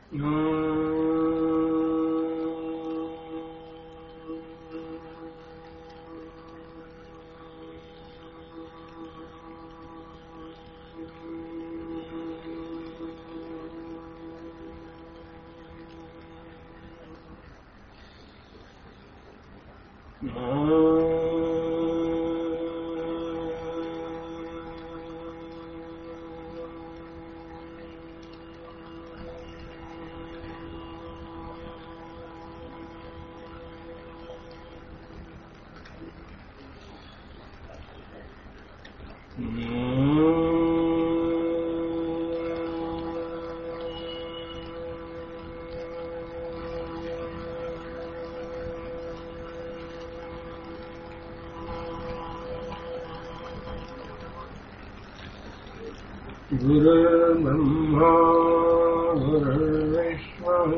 गुरुर्ब्रह्मा गुरुर्विष्णुः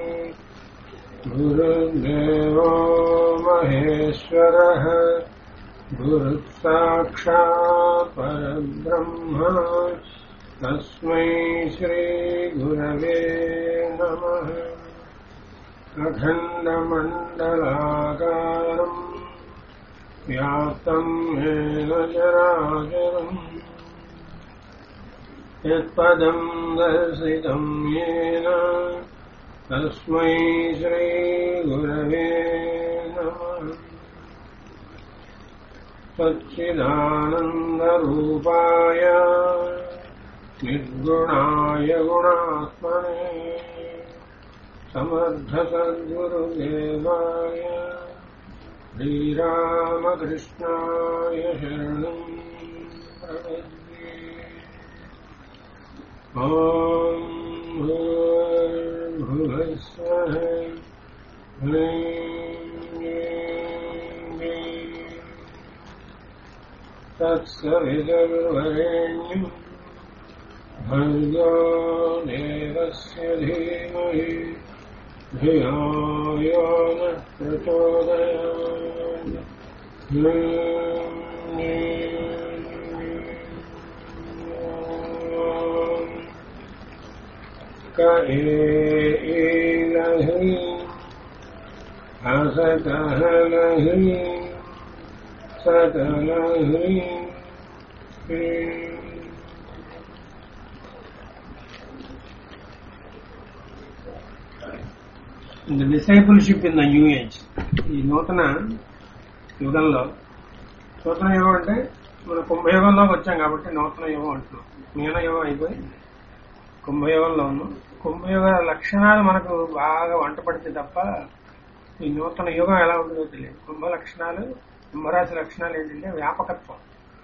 गुरुर्देवो महेश्वरः गुरुः साक्षात् परब्रह्म तस्मै श्रीगुरवे नमः अखण्डमण्डलाकारम् व्याप्तम् येन चराचरम् यत्पदम् दर्शितम् येन तस्मै श्रीगुरवे नमः सच्चिदानन्दरूपाय निर्गुणाय गुणात्मने समर्थसद्गुरुदेवाय श्रीरामकृष्णाय शरणम् प्रपद्ये ॐ भूर्भुवस्वः ह्रीं क्लीं तत्सवितुर्वरेण्यम् भर्गो देवस्य धीमहि धियो यो नः प्रचोदयात् ह्रीं क्लीं क एलहि हसकहलहि सतलहि the discipleship in the new age ఈ నూతన యుగంలో నూతన యుగం అంటే మన కుంభయుగంలోకి వచ్చాం కాబట్టి నూతన యుగం అంటున్నాం మీన యుగం అయిపోయి కుంభయుగంలో ఉన్నాం కుంభయుగ లక్షణాలు మనకు బాగా వంట పడితే తప్ప ఈ నూతన యుగం ఎలా ఉంటుందో తెలియదు కుంభ లక్షణాలు కుంభరాశి లక్షణాలు ఏంటంటే వ్యాపకత్వం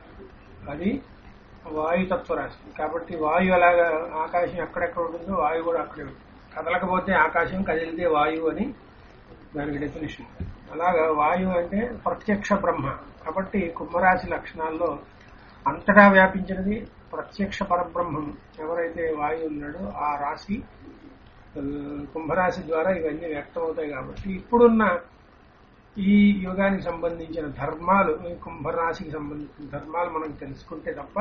అది వాయుతత్వ రాశి కాబట్టి వాయు అలాగా ఆకాశం ఎక్కడెక్కడ ఉంటుందో వాయు కూడా అక్కడే ఉంటుంది కదలకపోతే ఆకాశం కదిలితే వాయువు అని దానికి డెఫినేషన్ అలాగా వాయువు అంటే ప్రత్యక్ష బ్రహ్మ కాబట్టి కుంభరాశి లక్షణాల్లో అంతటా వ్యాపించినది ప్రత్యక్ష పరబ్రహ్మం ఎవరైతే వాయువు ఉన్నాడో ఆ రాశి ఆ, కుంభరాశి ద్వారా ఇవన్నీ వ్యక్తమవుతాయి కాబట్టి ఇప్పుడున్న ఈ యుగానికి సంబంధించిన ధర్మాలు ఈ కుంభరాశికి సంబంధించిన ధర్మాలు మనం తెలుసుకుంటే తప్ప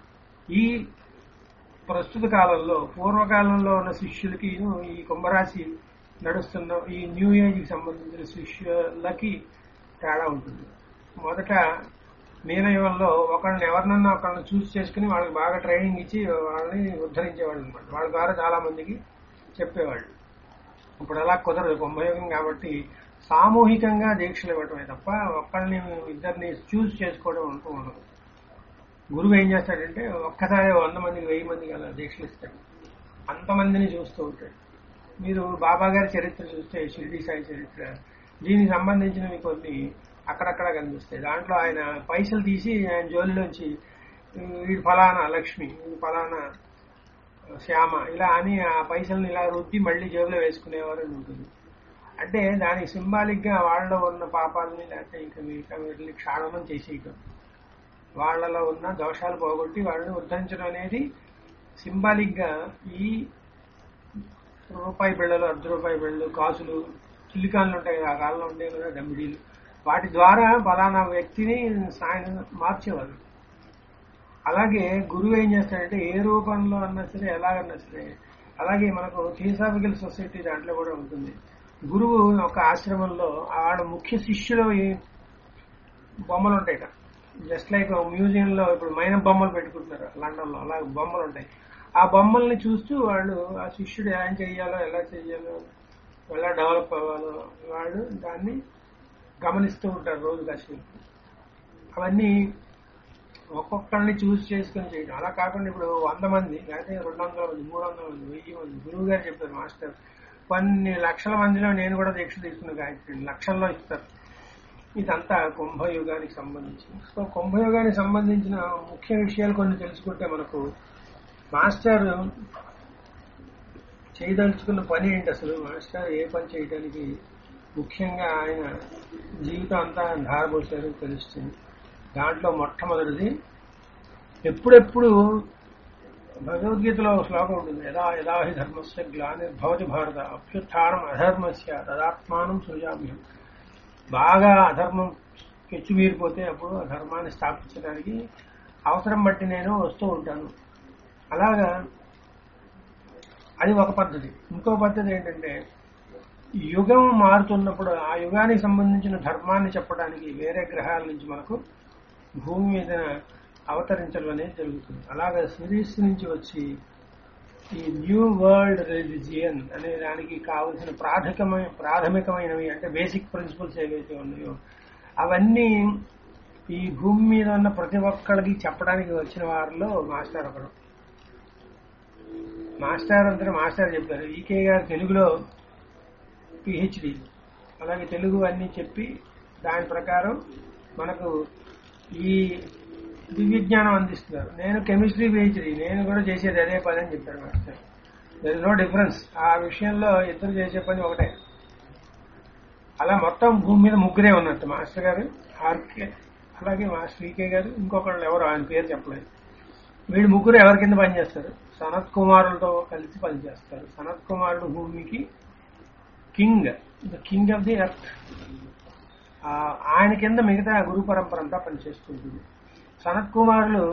ఈ ప్రస్తుత కాలంలో పూర్వకాలంలో ఉన్న శిష్యులకి ఈ కుంభరాశి నడుస్తున్న ఈ న్యూ ఏజ్ కి సంబంధించిన శిష్యులకి తేడా ఉంటుంది మొదట మీనయుగంలో ఒకళ్ళని ఎవరినన్నా ఒకళ్ళని చూస్ చేసుకుని వాళ్ళకి బాగా ట్రైనింగ్ ఇచ్చి వాళ్ళని ఉద్ధరించేవాళ్ళు అనమాట వాళ్ళ ద్వారా చాలా మందికి చెప్పేవాళ్ళు ఇప్పుడు అలా కుదరదు కుంభయోగం కాబట్టి సామూహికంగా దీక్షలు ఇవ్వటమే తప్ప ఒక్కళ్ళని ఇద్దరిని చూస్ చేసుకోవడం అంటూ ఉండదు గురువు ఏం చేస్తాడంటే ఒక్కసారి వంద మందికి వెయ్యి మందికి అలా దీక్షలు ఇస్తాడు అంతమందిని చూస్తూ ఉంటాడు మీరు బాబా గారి చరిత్ర చూస్తే షిరిడి సాయి చరిత్ర దీనికి సంబంధించినవి కొన్ని అక్కడక్కడ కనిపిస్తాయి దాంట్లో ఆయన పైసలు తీసి ఆయన జోలిలోంచి వీడు ఫలానా లక్ష్మి వీడు ఫలానా శ్యామ ఇలా అని ఆ పైసల్ని ఇలా రుద్ది మళ్ళీ జేబులో వేసుకునేవారు అని ఉంటుంది అంటే దానికి సింబాలిక్ గా వాళ్ళలో ఉన్న పాపాలని లేకపోతే ఇంకా మిగతా వీటిని క్షాళనం చేసేయటం వాళ్ళలో ఉన్న దోషాలు పోగొట్టి వాళ్ళని ఉద్ధరించడం అనేది సింబాలిక్ గా ఈ రూపాయి బిళ్ళలు అర్ధ రూపాయి బిళ్ళలు కాసులు చిల్లికాన్లు ఉంటాయి ఆ కాలంలో ఉండే కదా దమ్మిడీలు వాటి ద్వారా ఫలానా వ్యక్తిని సాయం మార్చేవారు అలాగే గురువు ఏం చేస్తాడంటే ఏ రూపంలో అన్నా సరే ఎలాగన్నా సరే అలాగే మనకు థియోసాఫికల్ సొసైటీ దాంట్లో కూడా ఉంటుంది గురువు ఒక ఆశ్రమంలో ఆడ ముఖ్య శిష్యులు బొమ్మలు ఉంటాయి జస్ట్ లైక్ మ్యూజియంలో ఇప్పుడు మైన బొమ్మలు పెట్టుకుంటున్నారు లండన్ లో అలా బొమ్మలు ఉంటాయి ఆ బొమ్మల్ని చూస్తూ వాళ్ళు ఆ శిష్యుడు ఏం చెయ్యాలో ఎలా చెయ్యాలో ఎలా డెవలప్ అవ్వాలో వాళ్ళు దాన్ని గమనిస్తూ ఉంటారు రోజు కాసేపు అవన్నీ ఒక్కొక్కరిని చూస్ చేసుకుని చేయడం అలా కాకుండా ఇప్పుడు వంద మంది లేకపోతే రెండు వందల మంది మూడు వందల మంది వెయ్యి మంది గురువు గారు చెప్పారు మాస్టర్ కొన్ని లక్షల మందిలో నేను కూడా దీక్ష తీసుకున్న గాయత్రి లక్షల్లో ఇస్తారు ఇదంతా కుంభయుగానికి సంబంధించి సో కుంభయుగానికి సంబంధించిన ముఖ్య విషయాలు కొన్ని తెలుసుకుంటే మనకు మాస్టర్ చేయదలుచుకున్న పని ఏంటి అసలు మాస్టర్ ఏ పని చేయడానికి ముఖ్యంగా ఆయన జీవితం అంతా ధారపోసారు తెలుస్తుంది దాంట్లో మొట్టమొదటిది ఎప్పుడెప్పుడు భగవద్గీతలో ఒక శ్లోకం ఉంటుంది యదా యదా హి ధర్మస్య గ్లానిర్భవతి భారత అభ్యుత్థానం అధర్మస్య తదాత్మానం సృజామ్యం బాగా అధర్మం పెచ్చుమీరిపోతే అప్పుడు ఆ ధర్మాన్ని స్థాపించడానికి అవసరం బట్టి నేను వస్తూ ఉంటాను అలాగా అది ఒక పద్ధతి ఇంకో పద్ధతి ఏంటంటే యుగం మారుతున్నప్పుడు ఆ యుగానికి సంబంధించిన ధర్మాన్ని చెప్పడానికి వేరే గ్రహాల నుంచి మనకు భూమి మీద అవతరించడం అనేది జరుగుతుంది అలాగే సిరీస్ నుంచి వచ్చి ఈ న్యూ వరల్డ్ రిలిజియన్ అనే దానికి కావలసిన ప్రాథమికమైన ప్రాథమికమైనవి అంటే బేసిక్ ప్రిన్సిపల్స్ ఏవైతే ఉన్నాయో అవన్నీ ఈ భూమి మీద ఉన్న ప్రతి ఒక్కళ్ళకి చెప్పడానికి వచ్చిన వారిలో మాస్టర్ ఒకడు మాస్టర్ అంతా మాస్టర్ చెప్పారు ఈకే గారు తెలుగులో పిహెచ్డి అలాగే తెలుగు అన్ని చెప్పి దాని ప్రకారం మనకు ఈ దివ్య జ్ఞానం అందిస్తున్నారు నేను కెమిస్ట్రీ పిహెచ్డి నేను కూడా చేసేది అదే పని అని చెప్పారు మాస్టర్ దర్ నో డిఫరెన్స్ ఆ విషయంలో ఇద్దరు చేసే పని ఒకటే అలా మొత్తం భూమి మీద ముగ్గురే ఉన్నట్టు మాస్టర్ గారు ఆర్కే అలాగే మాస్టర్ ఈకే గారు ఇంకొకళ్ళు ఎవరు ఆయన పేరు చెప్పలేదు వీళ్ళు ముగ్గురు ఎవరి కింద పనిచేస్తారు సనత్ కుమారులతో కలిసి పనిచేస్తారు సనత్ కుమారుడు భూమికి king the king of the earth ఆయన కింద మిగతా గురు పరంపర అంతా పనిచేస్తుంటుంది సనత్ కుమారులు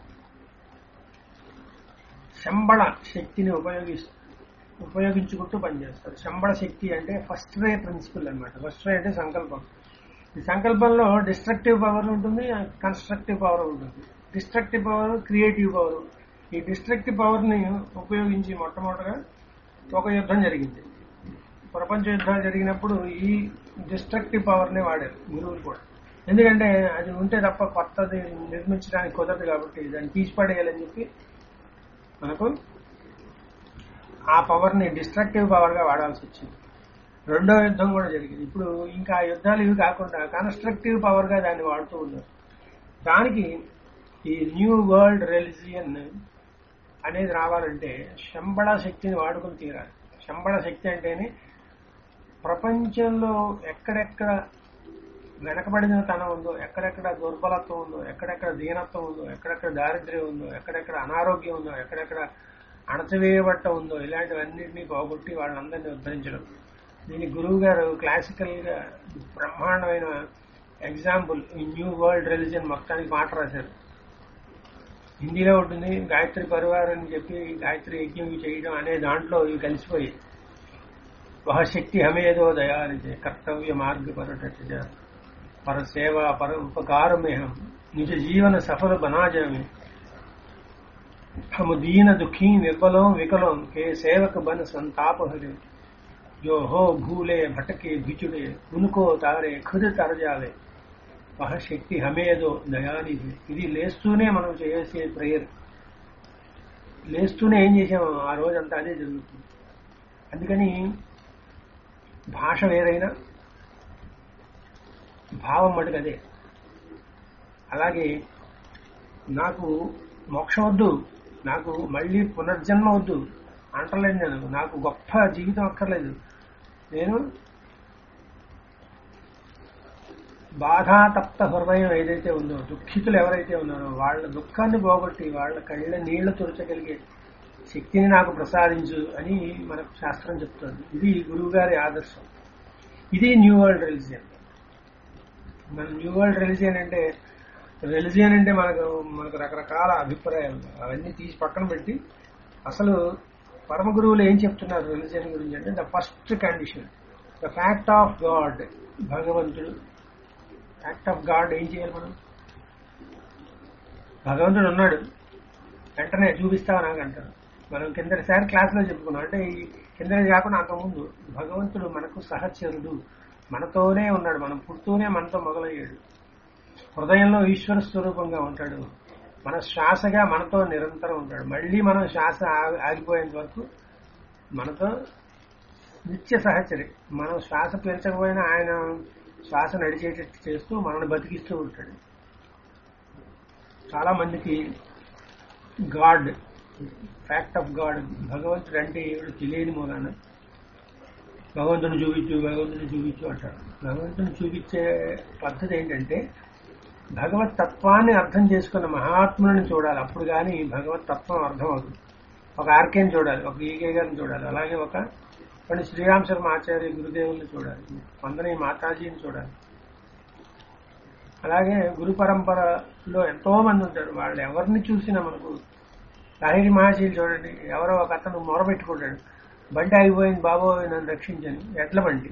శంబళ శక్తిని ఉపయోగిస్తూ ఉపయోగించుకుంటూ పనిచేస్తారు శంబళ శక్తి అంటే ఫస్ట్ రే ప్రిన్సిపల్ అనమాట ఫస్ట్ రే అంటే సంకల్పం ఈ సంకల్పంలో డిస్ట్రక్టివ్ పవర్ ఉంటుంది కన్స్ట్రక్టివ్ పవర్ ఉంటుంది డిస్ట్రక్టివ్ పవర్ క్రియేటివ్ పవర్ ఈ డిస్ట్రక్టివ్ పవర్ ని ఉపయోగించి మొట్టమొదటిగా ఒక యుద్ధం జరిగింది ప్రపంచ యుద్ధాలు జరిగినప్పుడు ఈ డిస్ట్రక్టివ్ పవర్ ని వాడారు గురువులు కూడా ఎందుకంటే అది ఉంటే తప్ప కొత్తది నిర్మించడానికి కుదరదు కాబట్టి దాన్ని తీసిపడేయాలని చెప్పి మనకు ఆ పవర్ ని డిస్ట్రక్టివ్ పవర్ గా వాడాల్సి వచ్చింది రెండో యుద్ధం కూడా జరిగింది ఇప్పుడు ఇంకా యుద్ధాలు ఇవి కాకుండా కన్స్ట్రక్టివ్ పవర్ గా దాన్ని వాడుతూ ఉన్నారు దానికి ఈ న్యూ వరల్డ్ రిలిజియన్ అనేది రావాలంటే శంబళ శక్తిని వాడుకుని తీరాలి శంబళ శక్తి అంటేనే ప్రపంచంలో ఎక్కడెక్కడ వెనకబడిన తనం ఉందో ఎక్కడెక్కడ దుర్బలత్వం ఉందో ఎక్కడెక్కడ దీనత్వం ఉందో ఎక్కడెక్కడ దారిద్ర్యం ఉందో ఎక్కడెక్కడ అనారోగ్యం ఉందో ఎక్కడెక్కడ అణచివేయబట్ట ఉందో ఇలాంటివన్నింటినీ పోగొట్టి వాళ్ళందరినీ ఉద్ధరించడం దీని గురువు గారు క్లాసికల్ గా బ్రహ్మాండమైన ఎగ్జాంపుల్ ఈ న్యూ వరల్డ్ రిలిజన్ మొత్తానికి మాట రాశారు హిందీలో ఉంటుంది గాయత్రి పరివారం అని చెప్పి గాయత్రి యజ్ఞం చేయడం అనే దాంట్లో ఇవి కలిసిపోయి వహ శక్తి హమేదో దయానిజే కర్తవ్య మార్గ పరట पर सेवा पर उपकार में हम निज जीवन सफल बना जाए हम दीन दुखी निर्बलों विकलों के सेवक बन संताप हरे जो हो भूले भटके बिछुड़े उनको तारे खुद तर जावे వహ శక్తి హమేదో దయానిధి ఇది లేస్తూనే మనం చేసే ప్రేయర్ లేస్తూనే ఏం చేసాము ఆ రోజంతా అదే జరుగుతుంది అందుకని భాష వేరైనా భావం మటుకు అదే అలాగే నాకు మోక్షం వద్దు నాకు మళ్ళీ పునర్జన్మ వద్దు అంటలేదు నేను నాకు గొప్ప జీవితం అక్కర్లేదు నేను బాధాతప్త హృదయం ఏదైతే ఉందో దుఃఖితులు ఎవరైతే ఉన్నారో వాళ్ళ దుఃఖాన్ని పోగొట్టి వాళ్ళ కళ్ళ నీళ్లు తుడచగలిగే శక్తిని నాకు ప్రసాదించు అని మనకు శాస్త్రం చెప్తుంది ఇది గురువు గారి ఆదర్శం ఇది న్యూ వరల్డ్ రిలిజియన్ మన న్యూ వరల్డ్ రిలిజియన్ అంటే రిలిజియన్ అంటే మనకు మనకు రకరకాల అభిప్రాయాలు అవన్నీ తీసి పక్కన పెట్టి అసలు పరమ గురువులు ఏం చెప్తున్నారు రిలీజియన్ గురించి అంటే the first condition the fact of God భగవంతుడు ఫ్యాక్ట్ ఆఫ్ గాడ్ ఏం చేయాలి మనం భగవంతుడు ఉన్నాడు వెంటనే చూపిస్తావా నాకు అంటారు మనం కిందటిసారి క్లాసులో చెప్పుకున్నాం అంటే ఈ కిందటి కాకుండా అంతకుముందు భగవంతుడు మనకు సహచరుడు మనతోనే ఉన్నాడు మనం పుడుతూనే మనతో మొదలయ్యాడు హృదయంలో ఈశ్వర స్వరూపంగా ఉంటాడు మన శ్వాసగా మనతో నిరంతరం ఉంటాడు మళ్ళీ మనం శ్వాస ఆగి- ఆగిపోయేంత వరకు మనతో నిత్య సహచరి మనం శ్వాస పీల్చకపోయినా ఆయన శ్వాస నడిచేటట్టు చేస్తూ మనల్ని బతికిస్తూ ఉంటాడు చాలా మందికి గాడ్ ఫ్యాక్ట్ ఆఫ్ గాడ్ భగవంతుడు అంటే ఏమిటో తెలియని మూలాన భగవంతుని చూపించు భగవంతుని చూపించు అంటారు భగవంతుని చూపించే పద్ధతి ఏంటంటే భగవత్ తత్వాన్ని అర్థం చేసుకున్న మహాత్ములను చూడాలి అప్పుడు కానీ భగవత్ తత్వం అర్థం అవుతుంది ఒక ఆర్కేని చూడాలి ఒక ఈకే గారిని చూడాలి అలాగే ఒక కొన్ని శ్రీరామ్ శర్మ ఆచార్య గురుదేవుల్ని చూడాలి కొందరి మాతాజీని చూడాలి అలాగే గురు పరంపరలో ఎంతో మంది ఉంటారు వాళ్ళు ఎవరిని చూసినా మనకు లాహిరి మహాశీలు చూడండి ఎవరో ఒక అతను మొరబెట్టుకుంటాడు బండి ఆగిపోయింది బాబోయ్ నన్ను రక్షించని ఎడ్ల బండి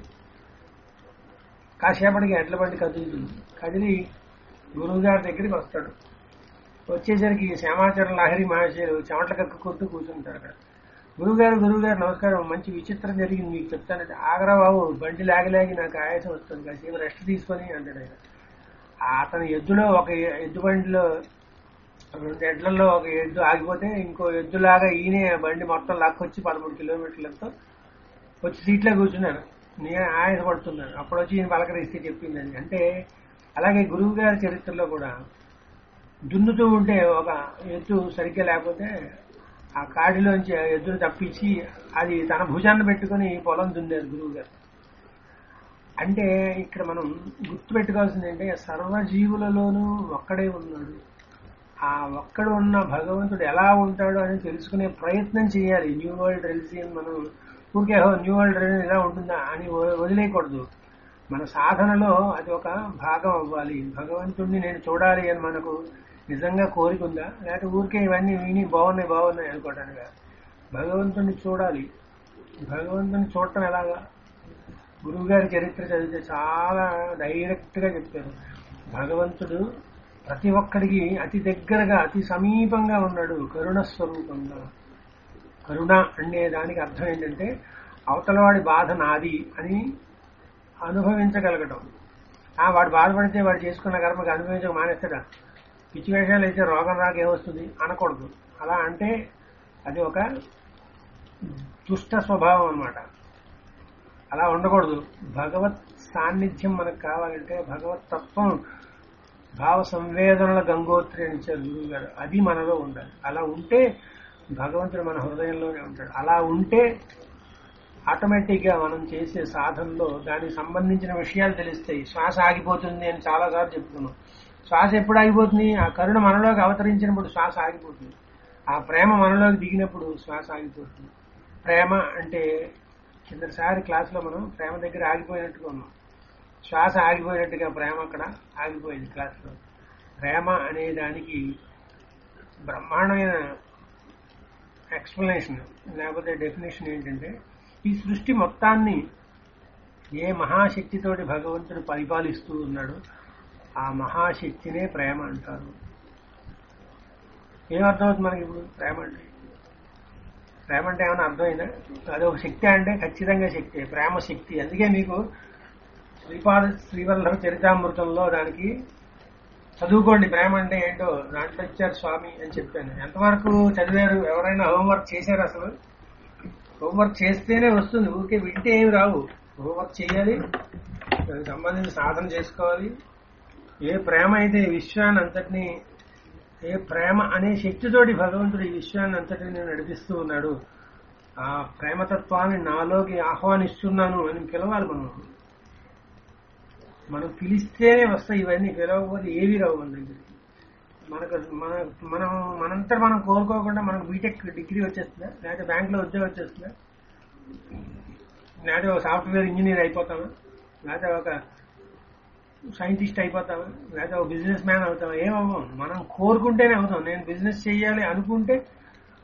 కాసేపటికి ఎడ్ల బండి కదులుతుంది కదిలి గురువు గారి దగ్గరికి వస్తాడు వచ్చేసరికి శ్యామాచరణ లాహిరి మహాశయులు చెమటలు కక్కుకుంటూ కూర్చుంటారు అక్కడ గురువుగారు గురువుగారు నమస్కారం మంచి విచిత్రం జరిగింది మీకు చెప్తానంటే ఆగరా బాబు బండి లాగి లాగి నాకు ఆయాసం వస్తుంది కాసేపు రెస్ట్ తీసుకొని అంటాడు ఆయన అతని ఎద్దులో ఒక ఎద్దు బండిలో రెండు ఎడ్లలో ఒక ఎద్దు ఆగిపోతే ఇంకో ఎద్దులాగా ఈయనే బండి మొత్తం లాక్కొచ్చి పదమూడు కిలోమీటర్లతో వచ్చి సీట్లో కూర్చున్నాను నేను ఆయాస పడుతున్నాను అప్పుడు వచ్చి ఈయన పలకరిస్తే చెప్పిందని అంటే అలాగే గురువు గారి చరిత్రలో కూడా దున్నుతూ ఉంటే ఒక ఎద్దు సరిగ్గా లేకపోతే ఆ కాడిలోంచి ఆ ఎద్దును తప్పించి అది తన భుజాన్ని పెట్టుకుని పొలం దున్నారు గురువు గారు అంటే ఇక్కడ మనం గుర్తుపెట్టుకోవాల్సింది ఏంటంటే సర్వజీవులలోనూ ఒక్కడే ఉన్నాడు ఆ ఒక్కడు ఉన్న భగవంతుడు ఎలా ఉంటాడు అని తెలుసుకునే ప్రయత్నం చేయాలి న్యూ వరల్డ్ రిలిజియన్ మనం ఊరికే "ఓ, న్యూ వరల్డ్ రిలిజన్ ఇలా ఉంటుందా అని వ- వదిలేయకూడదు మన సాధనలో అది ఒక భాగం అవ్వాలి భగవంతుడిని నేను చూడాలి అని మనకు నిజంగా కోరిక ఉందా లేకపోతే ఊరికే ఇవన్నీ విని బాగున్నాయి బాగున్నాయి అనుకోవటానికి కాదు. భగవంతుడిని చూడాలి భగవంతుని చూడటం ఎలాగా గురువు గారి చరిత్ర చదివితే చాలా డైరెక్ట్ గా చెప్తారు భగవంతుడు ప్రతి ఒక్కడికి అతి దగ్గరగా అతి సమీపంగా ఉన్నాడు కరుణ స్వరూపంగా కరుణ అనే దానికి అర్థం ఏంటంటే అవతలవాడి బాధ నాది అని అనుభవించగలగటం ఆ వాడు బాధపడితే వాడు చేసుకున్న కర్మకి అనుభవించక మానేస్తాడా పిచ్చి వేషాలు అయితే రోగం రాక ఏమొస్తుంది అనకూడదు అలా అంటే అది ఒక దుష్ట స్వభావం అన్నమాట అలా ఉండకూడదు భగవత్ సాన్నిధ్యం మనకు కావాలంటే భగవత్ తత్వం భావ సంవేదనల గంగోత్రి అని ఇచ్చారు గురువు గారు అది మనలో ఉండాలి అలా ఉంటే భగవంతుడు మన హృదయంలోనే ఉంటాడు అలా ఉంటే ఆటోమేటిక్ గా మనం చేసే సాధనలో దానికి సంబంధించిన విషయాలు తెలుస్తాయి శ్వాస ఆగిపోతుంది అని చాలా సార్లు చెప్పుకున్నాం శ్వాస ఎప్పుడు ఆగిపోతుంది ఆ కరుణ మనలోకి అవతరించినప్పుడు శ్వాస ఆగిపోతుంది ఆ ప్రేమ మనలోకి దిగినప్పుడు శ్వాస ఆగిపోతుంది ప్రేమ అంటే కిందసారి క్లాసులో మనం ప్రేమ దగ్గర ఆగిపోయినట్టుగా ఉన్నాం శ్వాస ఆగిపోయినట్టుగా ప్రేమ అక్కడ ఆగిపోయింది క్లాసులో ప్రేమ అనే దానికి బ్రహ్మాండమైన ఎక్స్ప్లెనేషన్ లేకపోతే డెఫినేషన్ ఏంటంటే ఈ సృష్టి మొత్తాన్ని ఏ మహాశక్తితోటి భగవంతుడు పరిపాలిస్తూ ఉన్నాడో ఆ మహాశక్తినే ప్రేమ అంటారు ఏమర్థమవుతుంది మనకి ఇప్పుడు ప్రేమ అంటే ప్రేమ అంటే ఏమైనా అర్థమైందా అది ఒక శక్తి అంటే ఖచ్చితంగా శక్తి ప్రేమ శక్తి అందుకే మీకు శ్రీపాద శ్రీవల్లభ చరితామృతంలో దానికి చదువుకోండి ప్రేమ అంటే ఏంటో దాంట్లో ఇచ్చారు స్వామి అని చెప్పాను ఎంతవరకు చదివారు ఎవరైనా హోంవర్క్ చేశారు అసలు హోంవర్క్ చేస్తేనే వస్తుంది ఊరికే వింటే ఏమి రావు హోంవర్క్ చేయాలి దానికి సంబంధించి సాధన చేసుకోవాలి ఏ ప్రేమ అయితే ఈ విశ్వాన్ని అంతటినీ ఏ ప్రేమ అనే శక్తితోటి భగవంతుడు ఈ విశ్వాన్ని అంతటిని నడిపిస్తూ ఉన్నాడు ఆ ప్రేమతత్వాన్ని నాలోకి ఆహ్వానిస్తున్నాను అని పిలవాలి మనం మనం పిలిస్తేనే వస్తాయి ఇవన్నీ పిలవకపోతే ఏవి రావు మన దగ్గరికి మనకు మన మనం మనంతా మనం కోరుకోకుండా మనకు బీటెక్ డిగ్రీ వచ్చేస్తుందా లేకపోతే బ్యాంక్ లో ఉద్యోగం వచ్చేస్తుందా లేకపోతే ఒక సాఫ్ట్వేర్ ఇంజనీర్ అయిపోతామా లేకపోతే ఒక సైంటిస్ట్ అయిపోతామా లేకపోతే ఒక బిజినెస్ మ్యాన్ అవుతామా ఏమవ్వం మనం కోరుకుంటేనే అవుతాం నేను బిజినెస్ చేయాలి అనుకుంటే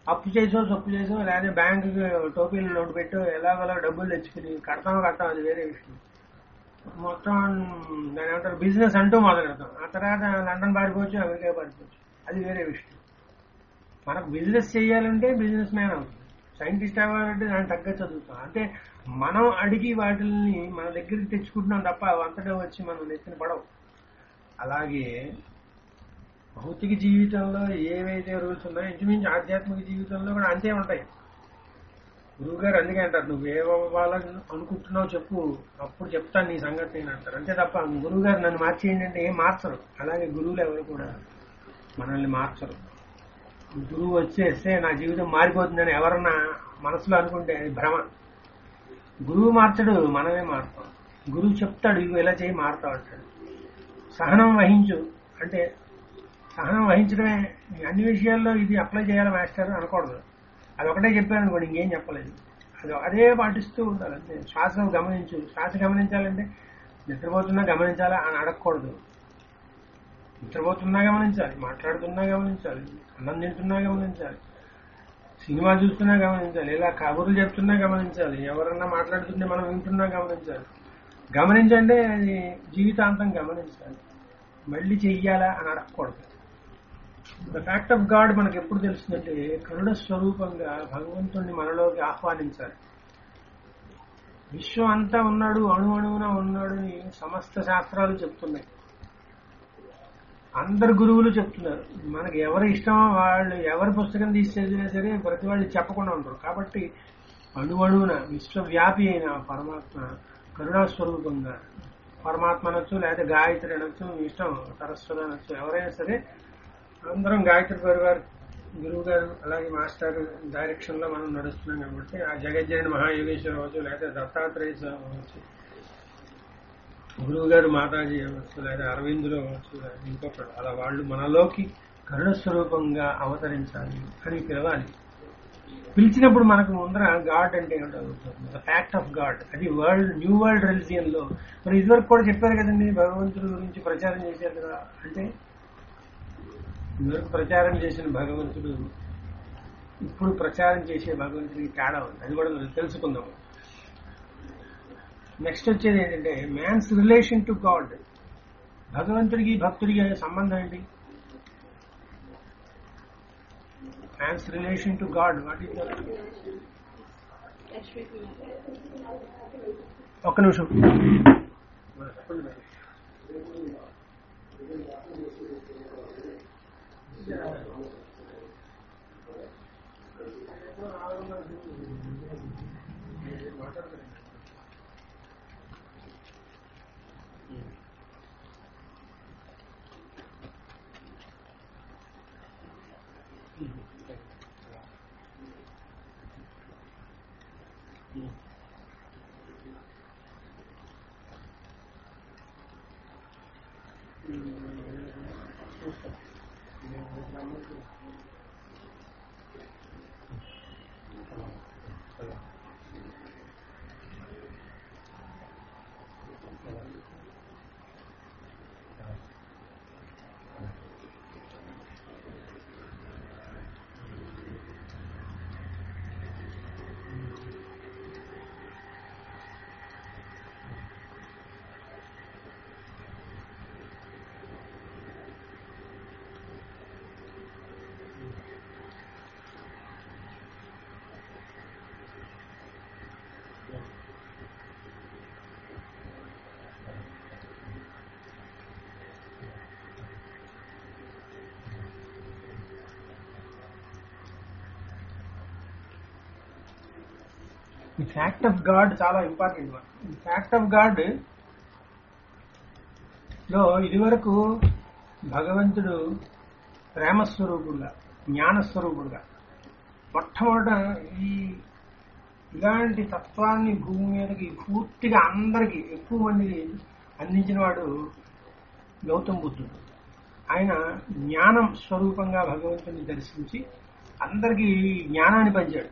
అప్పు చేసో సొప్పు చేసో లేదా బ్యాంకుకి టోపీలు లోటు పెట్టో ఎలాగోలా డబ్బులు తెచ్చుకుని కడతామో కడతాం అది వేరే విషయం మొత్తం దాని ఏమంటారు బిజినెస్ అంటూ మొదలు పెడతాం ఆ తర్వాత లండన్ పారిపోవచ్చు అమెరికా పారిపోవచ్చు అది వేరే విషయం మనకు బిజినెస్ చేయాలంటే బిజినెస్ మ్యాన్ అవుతుంది సైంటిస్ట్ అవ్వాలంటే దాన్ని తగ్గ చదువుతాం అంటే మనం అడిగి వాటిని మన దగ్గరికి తెచ్చుకుంటున్నాం తప్ప అవి అంతటా వచ్చి మనం నెత్తిన పడవు అలాగే భౌతిక జీవితంలో ఏవైతే రూల్స్ ఉన్నాయో ఇంచుమించు ఆధ్యాత్మిక జీవితంలో కూడా అంతే ఉంటాయి గురువు గారు అందుకే అంటారు నువ్వు ఏ అవ్వాలని అనుకుంటున్నావు చెప్పు అప్పుడు చెప్తాను నీ సంగతి నేను అంటారు అంతే తప్ప గురువు గారు నన్ను మార్చేయండి అంటే ఏం మార్చరు అలాగే గురువులు ఎవరు కూడా మనల్ని మార్చరు గురువు వచ్చేస్తే నా జీవితం మారిపోతుందని ఎవరన్నా మనసులో అనుకుంటే అది భ్రమ గురువు మార్చడు మనమే మారుతాం గురువు చెప్తాడు ఇవి ఇలా చేయి మారుతావు అంటాడు సహనం వహించు అంటే సహనం వహించడమే అన్ని విషయాల్లో ఇది అప్లై చేయాలి మాస్టర్ అనకూడదు అది ఒకటే చెప్పాను అనుకోండి ఇంకేం చెప్పలేదు అది అదే పాటిస్తూ ఉండాలి అంతే శ్వాస గమనించు శ్వాస గమనించాలంటే నిద్రపోతున్నా గమనించాలా అని అడగకూడదు నిద్రపోతున్నా గమనించాలి మాట్లాడుతున్నా గమనించాలి అన్నం తింటున్నా గమనించాలి సినిమా చూస్తున్నా గమనించాలి ఇలా కబుర్లు చెప్తున్నా గమనించాలి ఎవరన్నా మాట్లాడుతుంటే మనం వింటున్నా గమనించాలి గమనించంటే అది జీవితాంతం గమనించాలి మళ్ళీ చెయ్యాలా అని అడగకూడదు ద ఫ్యాక్ట్ ఆఫ్ గాడ్ మనకు ఎప్పుడు తెలుస్తుందంటే కరుణ స్వరూపంగా భగవంతుణ్ణి మనలోకి ఆహ్వానించాలి విశ్వం అంతా ఉన్నాడు అణు అణువున ఉన్నాడు అని సమస్త శాస్త్రాలు చెప్తున్నాయి అందరు గురువులు చెప్తున్నారు మనకి ఎవరి ఇష్టమో వాళ్ళు ఎవరి పుస్తకం తీసి చదివినా సరే ప్రతి వాళ్ళు చెప్పకుండా ఉంటారు కాబట్టి అణువణువున విశ్వవ్యాపి అయిన పరమాత్మ కరుణా స్వరూపంగా పరమాత్మ అనొచ్చు లేదా గాయత్రి అనొచ్చు మీ ఇష్టం సరస్వతి అనొచ్చు ఎవరైనా సరే అందరం గాయత్రి పరివార్ గురువు గారు అలాగే మాస్టర్ డైరెక్షన్ లో మనం నడుస్తున్నాం కాబట్టి ఆ జగజ్జయని మహాయోగేశ్వర అవ్వచ్చు లేదా దత్తాత్రేయ స్వామి అవ్వచ్చు గురువు గారు మాతాజీ అవ్వచ్చు లేదా అరవిందులు అవ్వచ్చు లేదా ఇంకొకరు అలా వాళ్ళు మనలోకి కరుణ స్వరూపంగా అవతరించాలి అని పిలవాలి పిలిచినప్పుడు మనకు ముందర గాడ్ అంటే ఏమిటో ఫ్యాక్ట్ ఆఫ్ గాడ్ అది వరల్డ్ న్యూ వరల్డ్ రిలిజియన్ లో మరి ఇదివరకు కూడా చెప్పారు కదండి భగవంతుడి గురించి ప్రచారం చేశారు కదా అంటే ఇదివరకు ప్రచారం చేసిన భగవంతుడు ఇప్పుడు ప్రచారం చేసే భగవంతుడికి తేడా ఉంది అది కూడా మనం తెలుసుకుందాం నెక్స్ట్ వచ్చేది ఏంటంటే మ్యాన్స్ రిలేషన్ టు గాడ్ భగవంతుడికి భక్తుడికి అనే సంబంధం ఏంటి man's relation to God what is ఒక్క నిమిషం ఈ ఫ్యాక్ట్ ఆఫ్ గాడ్ చాలా ఇంపార్టెంట్ ఈ ఫ్యాక్ట్ ఆఫ్ గాడ్ లో ఇదివరకు భగవంతుడు ప్రేమస్వరూపుడుగా జ్ఞానస్వరూపుడుగా మొట్టమొదట ఈ ఇలాంటి తత్వాన్ని భూమి మీదకి పూర్తిగా అందరికి ఎక్కువ మందికి అందించిన వాడు గౌతమ్ బుద్ధుడు ఆయన జ్ఞానం స్వరూపంగా భగవంతుని దర్శించి అందరికీ జ్ఞానాన్ని పంచాడు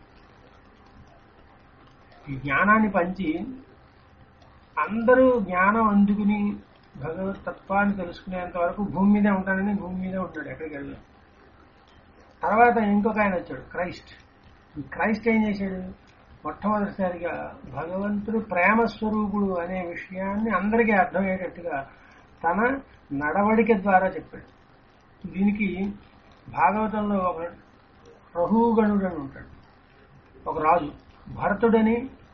ఈ జ్ఞానాన్ని పంచి అందరూ జ్ఞానం అందుకుని భగవత్ తత్వాన్ని తెలుసుకునేంత వరకు భూమి మీదే ఉంటానని భూమి మీదే ఉంటాడు ఎక్కడికి వెళ్ళాడు తర్వాత ఇంకొక ఆయన వచ్చాడు క్రైస్ట్ ఈ క్రైస్ట్ ఏం చేశాడు మొట్టమొదటిసారిగా భగవంతుడు ప్రేమ స్వరూపుడు అనే విషయాన్ని అందరికీ అర్థమయ్యేటట్టుగా తన నడవడిక ద్వారా చెప్పాడు దీనికి భాగవతంలో ఒక రఘుగణుడు అని ఉంటాడు ఒక రాజు భరతుడని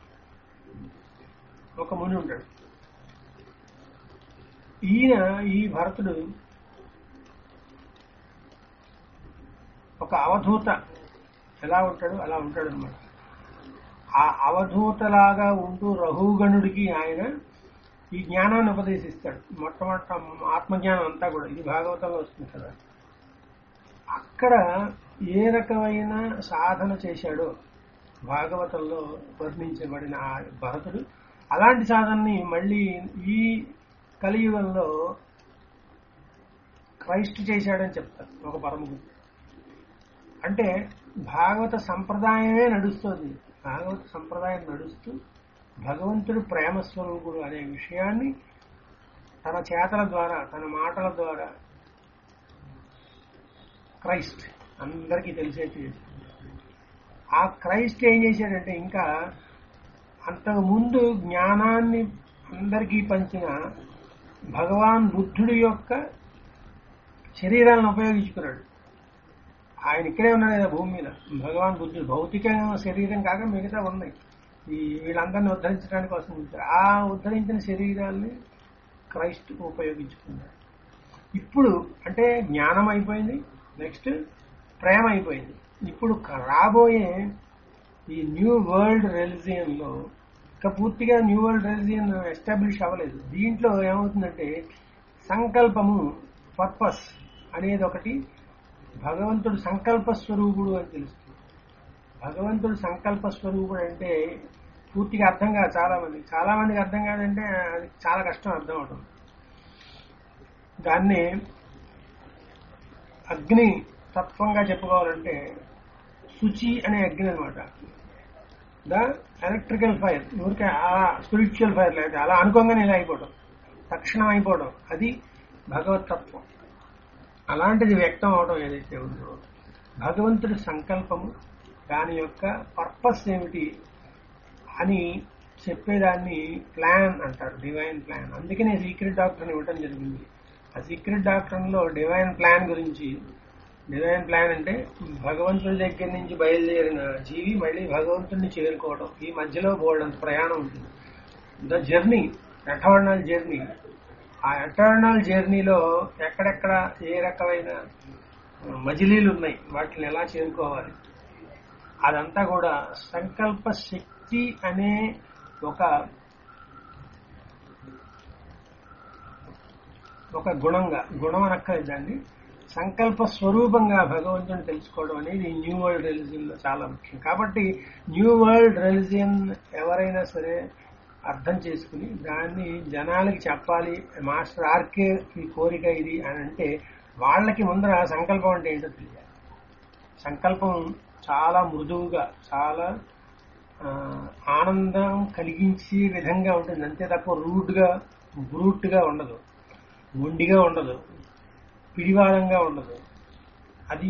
ఒక ముని ఉంటాడు ఈయన ఈ భరతుడు ఒక అవధూత ఎలా ఉంటాడు అలా ఉంటాడు అనమాట ఆ అవధూతలాగా ఉంటూ రఘుగణుడికి ఆయన ఈ జ్ఞానాన్ని ఉపదేశిస్తాడు మొట్టమొదట ఆత్మజ్ఞానం అంతా కూడా ఇది భాగవతంలో వస్తుంది కదా అక్కడ ఏ రకమైన సాధన చేశాడో భాగవతంలో వర్ణించబడిన ఆ భరతుడు అలాంటి సాధనని మళ్ళీ ఈ కలియుగంలో క్రైస్ట్ చేశాడని చెప్తారు ఒక పరమగురు అంటే భాగవత సంప్రదాయమే నడుస్తుంది భాగవత సంప్రదాయం నడుస్తూ భగవంతుడు ప్రేమ స్వరూపుడు అనే విషయాన్ని తన చేతల ద్వారా తన మాటల ద్వారా క్రైస్ట్ అందరికీ తెలిసేట్టు చేశాడు ఆ క్రైస్ట్ ఏం చేశాడంటే ఇంకా అంతకు ముందు జ్ఞానాన్ని అందరికీ పంచిన భగవాన్ బుద్ధుడి యొక్క శరీరాలను ఉపయోగించుకున్నాడు ఆయన ఇక్కడే ఉన్నాడు కదా భూమి మీద భగవాన్ బుద్ధుడు భౌతిక శరీరం కాక మిగతా ఉన్నాయి ఈ వీళ్ళందరినీ ఉద్ధరించడానికి కోసం ఉంచారు ఆ ఉద్ధరించిన శరీరాల్ని క్రైస్ట్ ఉపయోగించుకున్నాడు ఇప్పుడు అంటే జ్ఞానం అయిపోయింది నెక్స్ట్ ప్రేమ అయిపోయింది ఇప్పుడు రాబోయే ఈ న్యూ వరల్డ్ రెలిజియన్ లో ఇంకా పూర్తిగా న్యూ వరల్డ్ రెలిజియన్ ఎస్టాబ్లిష్ అవ్వలేదు దీంట్లో ఏమవుతుందంటే సంకల్పము పర్పస్ అనేది ఒకటి భగవంతుడు సంకల్ప స్వరూపుడు అని తెలుస్తుంది భగవంతుడు సంకల్ప స్వరూపుడు అంటే పూర్తిగా అర్థం కాదు చాలా మంది చాలా మందికి అర్థం కాదంటే అది చాలా కష్టం అర్థం అవటం దాన్ని అగ్ని తత్వంగా చెప్పుకోవాలంటే శుచి అనే అగ్ని అనమాట ద ఎలక్ట్రికల్ ఫైర్ ఊరికే అలా స్పిరిచువల్ ఫైర్ లేదు అలా అనుకోగానే ఇలా అయిపోవడం తక్షణం అయిపోవడం అది భగవతత్వం అలాంటిది వ్యక్తం అవడం ఏదైతే ఉందో భగవంతుడి సంకల్పము దాని యొక్క పర్పస్ ఏమిటి అని చెప్పేదాన్ని ప్లాన్ అంటారు డివైన్ ప్లాన్ అందుకనే సీక్రెట్ డాక్టర్ ఇవ్వటం జరిగింది ఆ సీక్రెట్ డాక్టర్ లో డివైన్ ప్లాన్ గురించి డివైన్ ప్లాన్ అంటే భగవంతుడి దగ్గర నుంచి బయలుదేరిన జీవి మళ్ళీ భగవంతుడిని చేరుకోవడం ఈ మధ్యలో బోల్డంత ప్రయాణం ఉంటుంది ద జర్నీ ఎటర్నల్ జర్నీ ఆ ఎటర్నల్ జర్నీలో ఎక్కడెక్కడ ఏ రకమైన మజిలీలు ఉన్నాయి వాటిని ఎలా చేరుకోవాలి అదంతా కూడా సంకల్ప శక్తి అనే ఒక ఒక గుణంగా గుణం అనక్కలేదు దాన్ని సంకల్ప స్వరూపంగా భగవంతుని తెలుసుకోవడం అనేది న్యూ వరల్డ్ రిలిజియన్ లో చాలా ముఖ్యం కాబట్టి న్యూ వరల్డ్ రిలిజియన్ ఎవరైనా సరే అర్థం చేసుకుని దాన్ని జనాలకి చెప్పాలి మాస్టర్ ఆర్కే ఈ కోరిక ఇది అని అంటే వాళ్ళకి ముందర సంకల్పం అంటే ఏంటో తెలియాలి సంకల్పం చాలా మృదువుగా చాలా ఆ, ఆనందం కలిగించే విధంగా ఉంటుంది అంతే తప్ప రూట్ గా బ్రూట్ గా ఉండదు మొండిగా ఉండదు పిడివాదంగా ఉండదు అది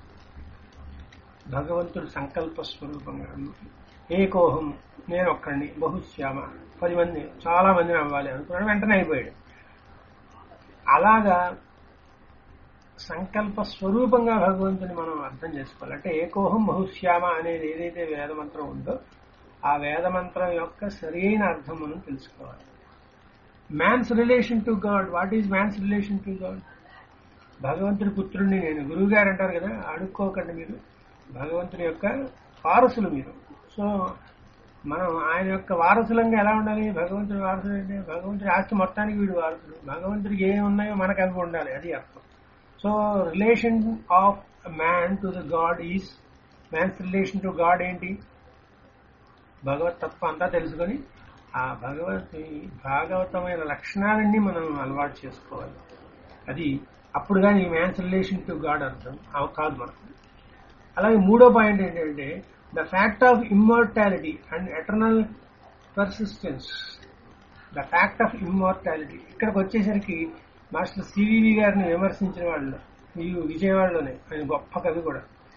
భగవంతుడు సంకల్ప స్వరూపంగా ఏకోహం నేను ఒక్కడిని బహుశ్యామ పది మంది చాలా మందిని అవ్వాలి అనుకున్నాడు వెంటనే అయిపోయాడు అలాగా సంకల్ప స్వరూపంగా భగవంతుని మనం అర్థం చేసుకోవాలి అంటే ఏకోహం బహుశ్యామ అనేది ఏదైతే వేదమంత్రం ఉందో ఆ వేదమంత్రం యొక్క సరైన అర్థం మనం తెలుసుకోవాలి man's relation to God what is man's relation to God భగవంతుడి పుత్రుడిని నేను గురువు గారు అంటారు కదా అడుక్కోకండి మీరు భగవంతుని యొక్క వారసులు మీరు సో మనం ఆయన యొక్క వారసులంగా ఎలా ఉండాలి భగవంతుడి వారసుడు అంటే భగవంతుడి ఆస్తి మొత్తానికి వీడు వారసుడు భగవంతుడికి ఏమి ఉన్నాయో మనకు అవి ఉండాలి అది అర్థం so relation of man to the God is man's relation to God ఏంటి భగవత్ తత్వం అంతా తెలుసుకొని ఆ భగవత్ భాగవతమైన లక్షణాలన్నీ మనం అలవాటు చేసుకోవాలి అది అప్పుడు కానీ మ్యాన్స్ రిలేషన్ టు గాడ్ అర్థం అవి కాదు మనకు అలాగే మూడో పాయింట్ ఏంటంటే the fact of immortality and eternal persistence the fact of immortality ఇక్కడికి వచ్చేసరికి మాస్టర్ సివివి గారిని విమర్శించిన వాళ్ళు ఈ విజయవాడలోనే ఆయన గొప్ప కవి కూడా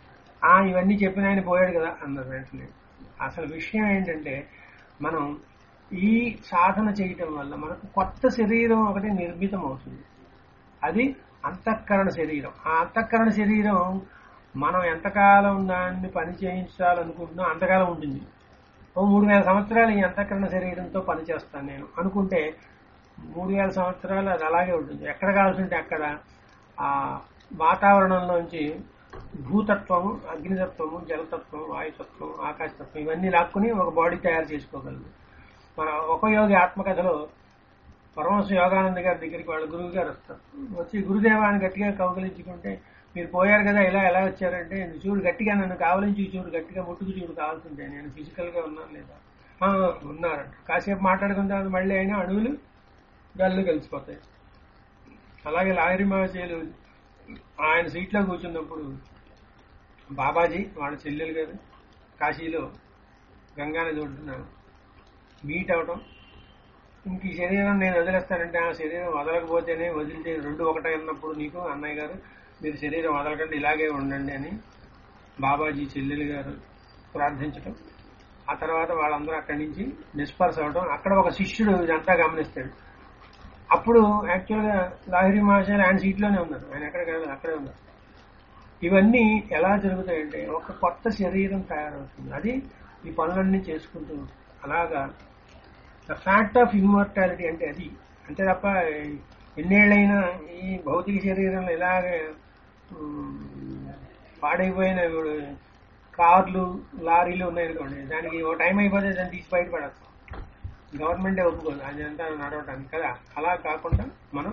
ఆ ఇవన్నీ చెప్పిన ఆయన పోయాడు కదా అన్నారు వెంటనే అసలు విషయం ఏంటంటే మనం ఈ సాధన చేయటం వల్ల మనకు కొత్త శరీరం ఒకటి నిర్మితం అవుతుంది అది అంతఃకరణ శరీరం ఆ అంతఃకరణ శరీరం మనం ఎంతకాలం దాన్ని పని చేయించాలనుకుంటున్నా అంతకాలం ఉంటుంది ఓ మూడు వేల సంవత్సరాలు ఈ అంతఃకరణ శరీరంతో పనిచేస్తాను నేను అనుకుంటే మూడు వేల సంవత్సరాలు అది అలాగే ఉంటుంది ఎక్కడ కావాల్సి ఉంటే అక్కడ ఆ వాతావరణంలోంచి భూతత్వము అగ్నితత్వము జలతత్వం వాయుతత్వం ఆకాశతత్వం ఇవన్నీ లాక్కుని ఒక బాడీ తయారు చేసుకోగలదు మన ఒక యోగి ఆత్మకథలో పరమహంస యోగానంద గారి దగ్గరికి వాళ్ళ గురువు గారు వస్తారు వచ్చి గురుదేవాన్ని గట్టిగా కౌగలించుకుంటే మీరు పోయారు కదా ఇలా ఎలా వచ్చారంటే "నువ్వు చూడు గట్టిగా నన్ను కావలించి చూడు గట్టిగా ముట్టుకు చూడు కావాల్సిందే నేను ఫిజికల్ గా ఉన్నాను లేదా "ఆ, ఉన్నారంట కాసేపు మాట్లాడుకున్న తర్వాత మళ్ళీ అయినా అణువులు గల్లు కలిసిపోతాయి అలాగే లాహిరి మహాశయులు ఆయన సీట్లో కూర్చున్నప్పుడు బాబాజీ వాళ్ళ చెల్లెలు గారు కాశీలో గంగానది ఒడ్డున మీట్ అవటం ఇంక ఈ శరీరం నేను వదిలేస్తానంటే ఆ శరీరం వదలకపోతేనే వదిలితే రెండు ఒకటే ఉన్నప్పుడు నీకు అన్నయ్య గారు మీరు శరీరం వదలకండి ఇలాగే ఉండండి అని బాబాజీ చెల్లెలు గారు ప్రార్థించటం ఆ తర్వాత వాళ్ళందరూ అక్కడి నుంచి డిస్పర్స్ అవడం అక్కడ ఒక శిష్యుడు ఇదంతా గమనిస్తాడు అప్పుడు యాక్చువల్గా లాహిరి మహాశయులు ఆయన సీట్లోనే ఉన్నారు ఆయన ఎక్కడ కాదు అక్కడే ఉన్నారు ఇవన్నీ ఎలా జరుగుతాయంటే ఒక కొత్త శరీరం తయారవుతుంది అది ఈ పనులన్నీ చేసుకుంటూ ఉంటుంది. అలాగా ద ఫ్యాక్ట్ ఆఫ్ ఇమ్మోర్టాలిటీ అంటే అది అంతే తప్ప ఎన్నేళ్ళైనా ఈ భౌతిక శరీరంలో ఇలాగే ఉమ్, పాడైపోయిన ఇప్పుడు కార్లు లారీలు ఉన్నాయనుకోండి దానికి ఓ టైం అయిపోతే దాన్ని తీసి బయట పడేస్తాం గవర్నమెంటే ఒప్పుకోదు అది అంతా నడవటానికి కదా అలా కాకుండా మనం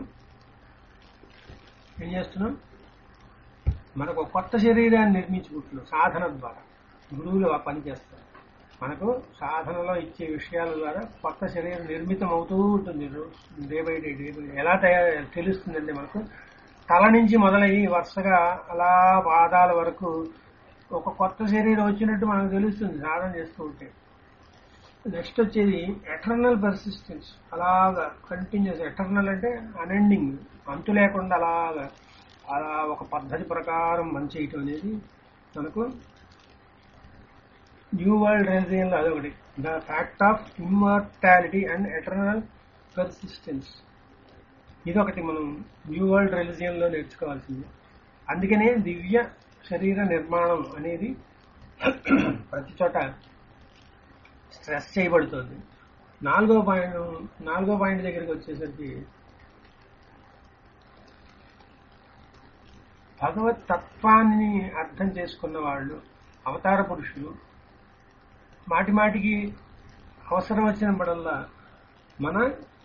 ఏం చేస్తున్నాం మనకు ఒక కొత్త శరీరాన్ని నిర్మించుకుంటున్నాం సాధన ద్వారా గురువులు ఆ పని చేస్తారు మనకు సాధనలో ఇచ్చే విషయాల ద్వారా కొత్త శరీరం నిర్మితం అవుతూ ఉంటుంది day by day day by day ఎలా తయారు తెలుస్తుందంటే మనకు తల నుంచి మొదలయ్యి వరుసగా అలా పాదాల వరకు ఒక కొత్త శరీరం వచ్చినట్టు మనకు తెలుస్తుంది సాధన చేస్తూ ఉంటే నెక్స్ట్ వచ్చేది ఎటర్నల్ పర్సిస్టెన్స్ అలాగా కంటిన్యూస్ ఎటర్నల్ అంటే అనెండింగ్ అంతు లేకుండా అలాగా అలా ఒక పద్ధతి ప్రకారం పనిచేయటం అనేది మనకు న్యూ వరల్డ్ రిలీజియన్లో అదొకటి the fact of immortality and eternal persistence ఇదొకటి మనం న్యూ వరల్డ్ రిలీజియన్లో నేర్చుకోవాల్సింది అందుకనే దివ్య శరీర నిర్మాణం అనేది ప్రతి చోట స్ట్రెస్ చేయబడుతుంది నాలుగో పాయింట్ నాలుగో పాయింట్ దగ్గరికి వచ్చేసరికి భగవత్ తత్వాన్ని అర్థం చేసుకున్న వాళ్ళు అవతార పురుషులు మాటి మాటికి అవసరం వచ్చినప్పుడల్లా మన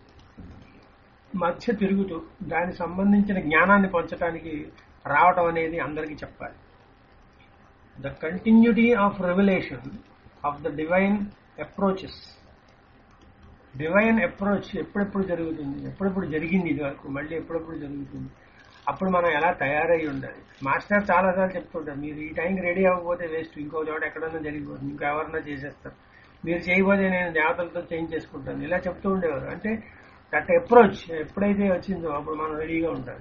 మధ్య తిరుగుతూ దానికి సంబంధించిన జ్ఞానాన్ని పంచడానికి రావటం అనేది అందరికీ చెప్పాలి the continuity of revolution of the divine approaches divine approach ఎప్పుడెప్పుడు జరుగుతుంది ఎప్పుడెప్పుడు జరిగింది ఇది వరకు మళ్ళీ ఎప్పుడెప్పుడు జరుగుతుంది అప్పుడు మనం ఎలా తయారై ఉండాలి మాస్టర్ చాలాసార్లు చెప్తుంటారు మీరు ఈ టైంకి రెడీ అవ్వకపోతే వేస్ట్ ఇంకో చోట ఎక్కడన్నా జరిగిపోతుంది ఇంకా ఎవరన్నా చేసేస్తారు మీరు చేయకపోతే నేను దేవతలతో చేంజ్ చేసుకుంటాను ఇలా చెప్తూ ఉండేవారు అంటే దట్ అప్రోచ్ ఎప్పుడైతే వచ్చిందో అప్పుడు మనం రెడీగా ఉండాలి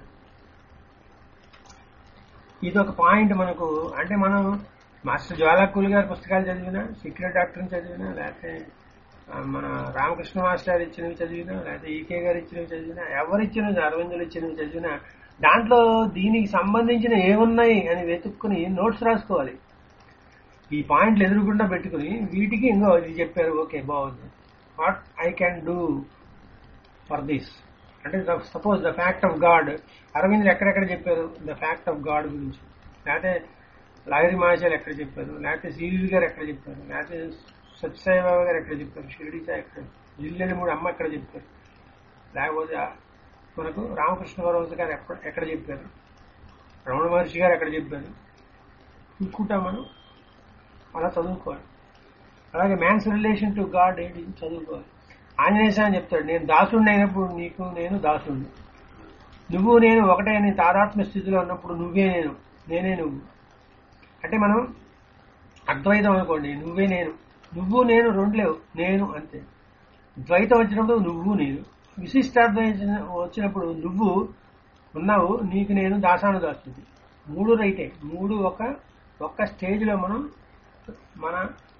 ఇది ఒక పాయింట్ మనకు అంటే మనం మాస్టర్ జ్వాలాకుల్ గారి పుస్తకాలు చదివినా సీక్రెట్ డాక్టర్ని చదివినా లేకపోతే ఆ, మన రామకృష్ణ మాస్టర్ ఇచ్చినవి చదివినా లేకపోతే ఈకే గారు ఇచ్చినవి చదివినా ఎవరిచ్చినవి అరవిందులు ఇచ్చినవి చదివినా దాంట్లో దీనికి సంబంధించిన ఏమున్నాయి అని వెతుక్కుని నోట్స్ రాసుకోవాలి ఈ పాయింట్లు ఎదురుకుండా పెట్టుకుని వీటికి ఇంకో ఇది చెప్పారు ఓకే బాగుంది what I can do for this అంటే suppose the fact of God Aurobindo ఎక్కడెక్కడ చెప్పారు ద ఫ్యాక్ట్ ఆఫ్ గాడ్ గురించి లేకపోతే లాహిరి మహాశయులు ఎక్కడ చెప్పారు లేకపోతే సివి గారు ఎక్కడ చెప్పారు లేకపోతే సత్యసాయిబాబా గారు ఎక్కడ చెప్పారు షిరిడి సాయి ఎక్కడ జిల్లెలు మూడు అమ్మ ఎక్కడ చెప్పారు లేకపోతే ఆ మనకు రామకృష్ణ పరమహంస గారు ఎక్కడ ఎక్కడ చెప్పారు రమణ మహర్షి గారు ఎక్కడ చెప్పారు చూసుకుంటాం మనం అలా చదువుకోవాలి అలాగే మ్యాన్స్ రిలేషన్ టు గాడ్ ఏంటి చదువుకోవాలి ఆంజనేయ స్వామి చెప్తాడు నేను దాసుడిని అయినప్పుడు నీకు నేను దాసుడిని నువ్వు నేను ఒకటే నీ తాదాత్మ్య స్థితిలో ఉన్నప్పుడు నువ్వే నేను నేనే నువ్వు అంటే మనం అద్వైతం అనుకోండి నువ్వే నేను నువ్వు నేను రెండు లేవు నేను అంతే ద్వైతం వచ్చినప్పుడు నువ్వు నేను విశిష్టాద్వైతం వచ్చినప్పుడు నువ్వు ఉన్నావు నీకు నేను దాసాను దాస్తుంది మూడు రైటే మూడు ఒక ఒక్క స్టేజ్లో మనం మన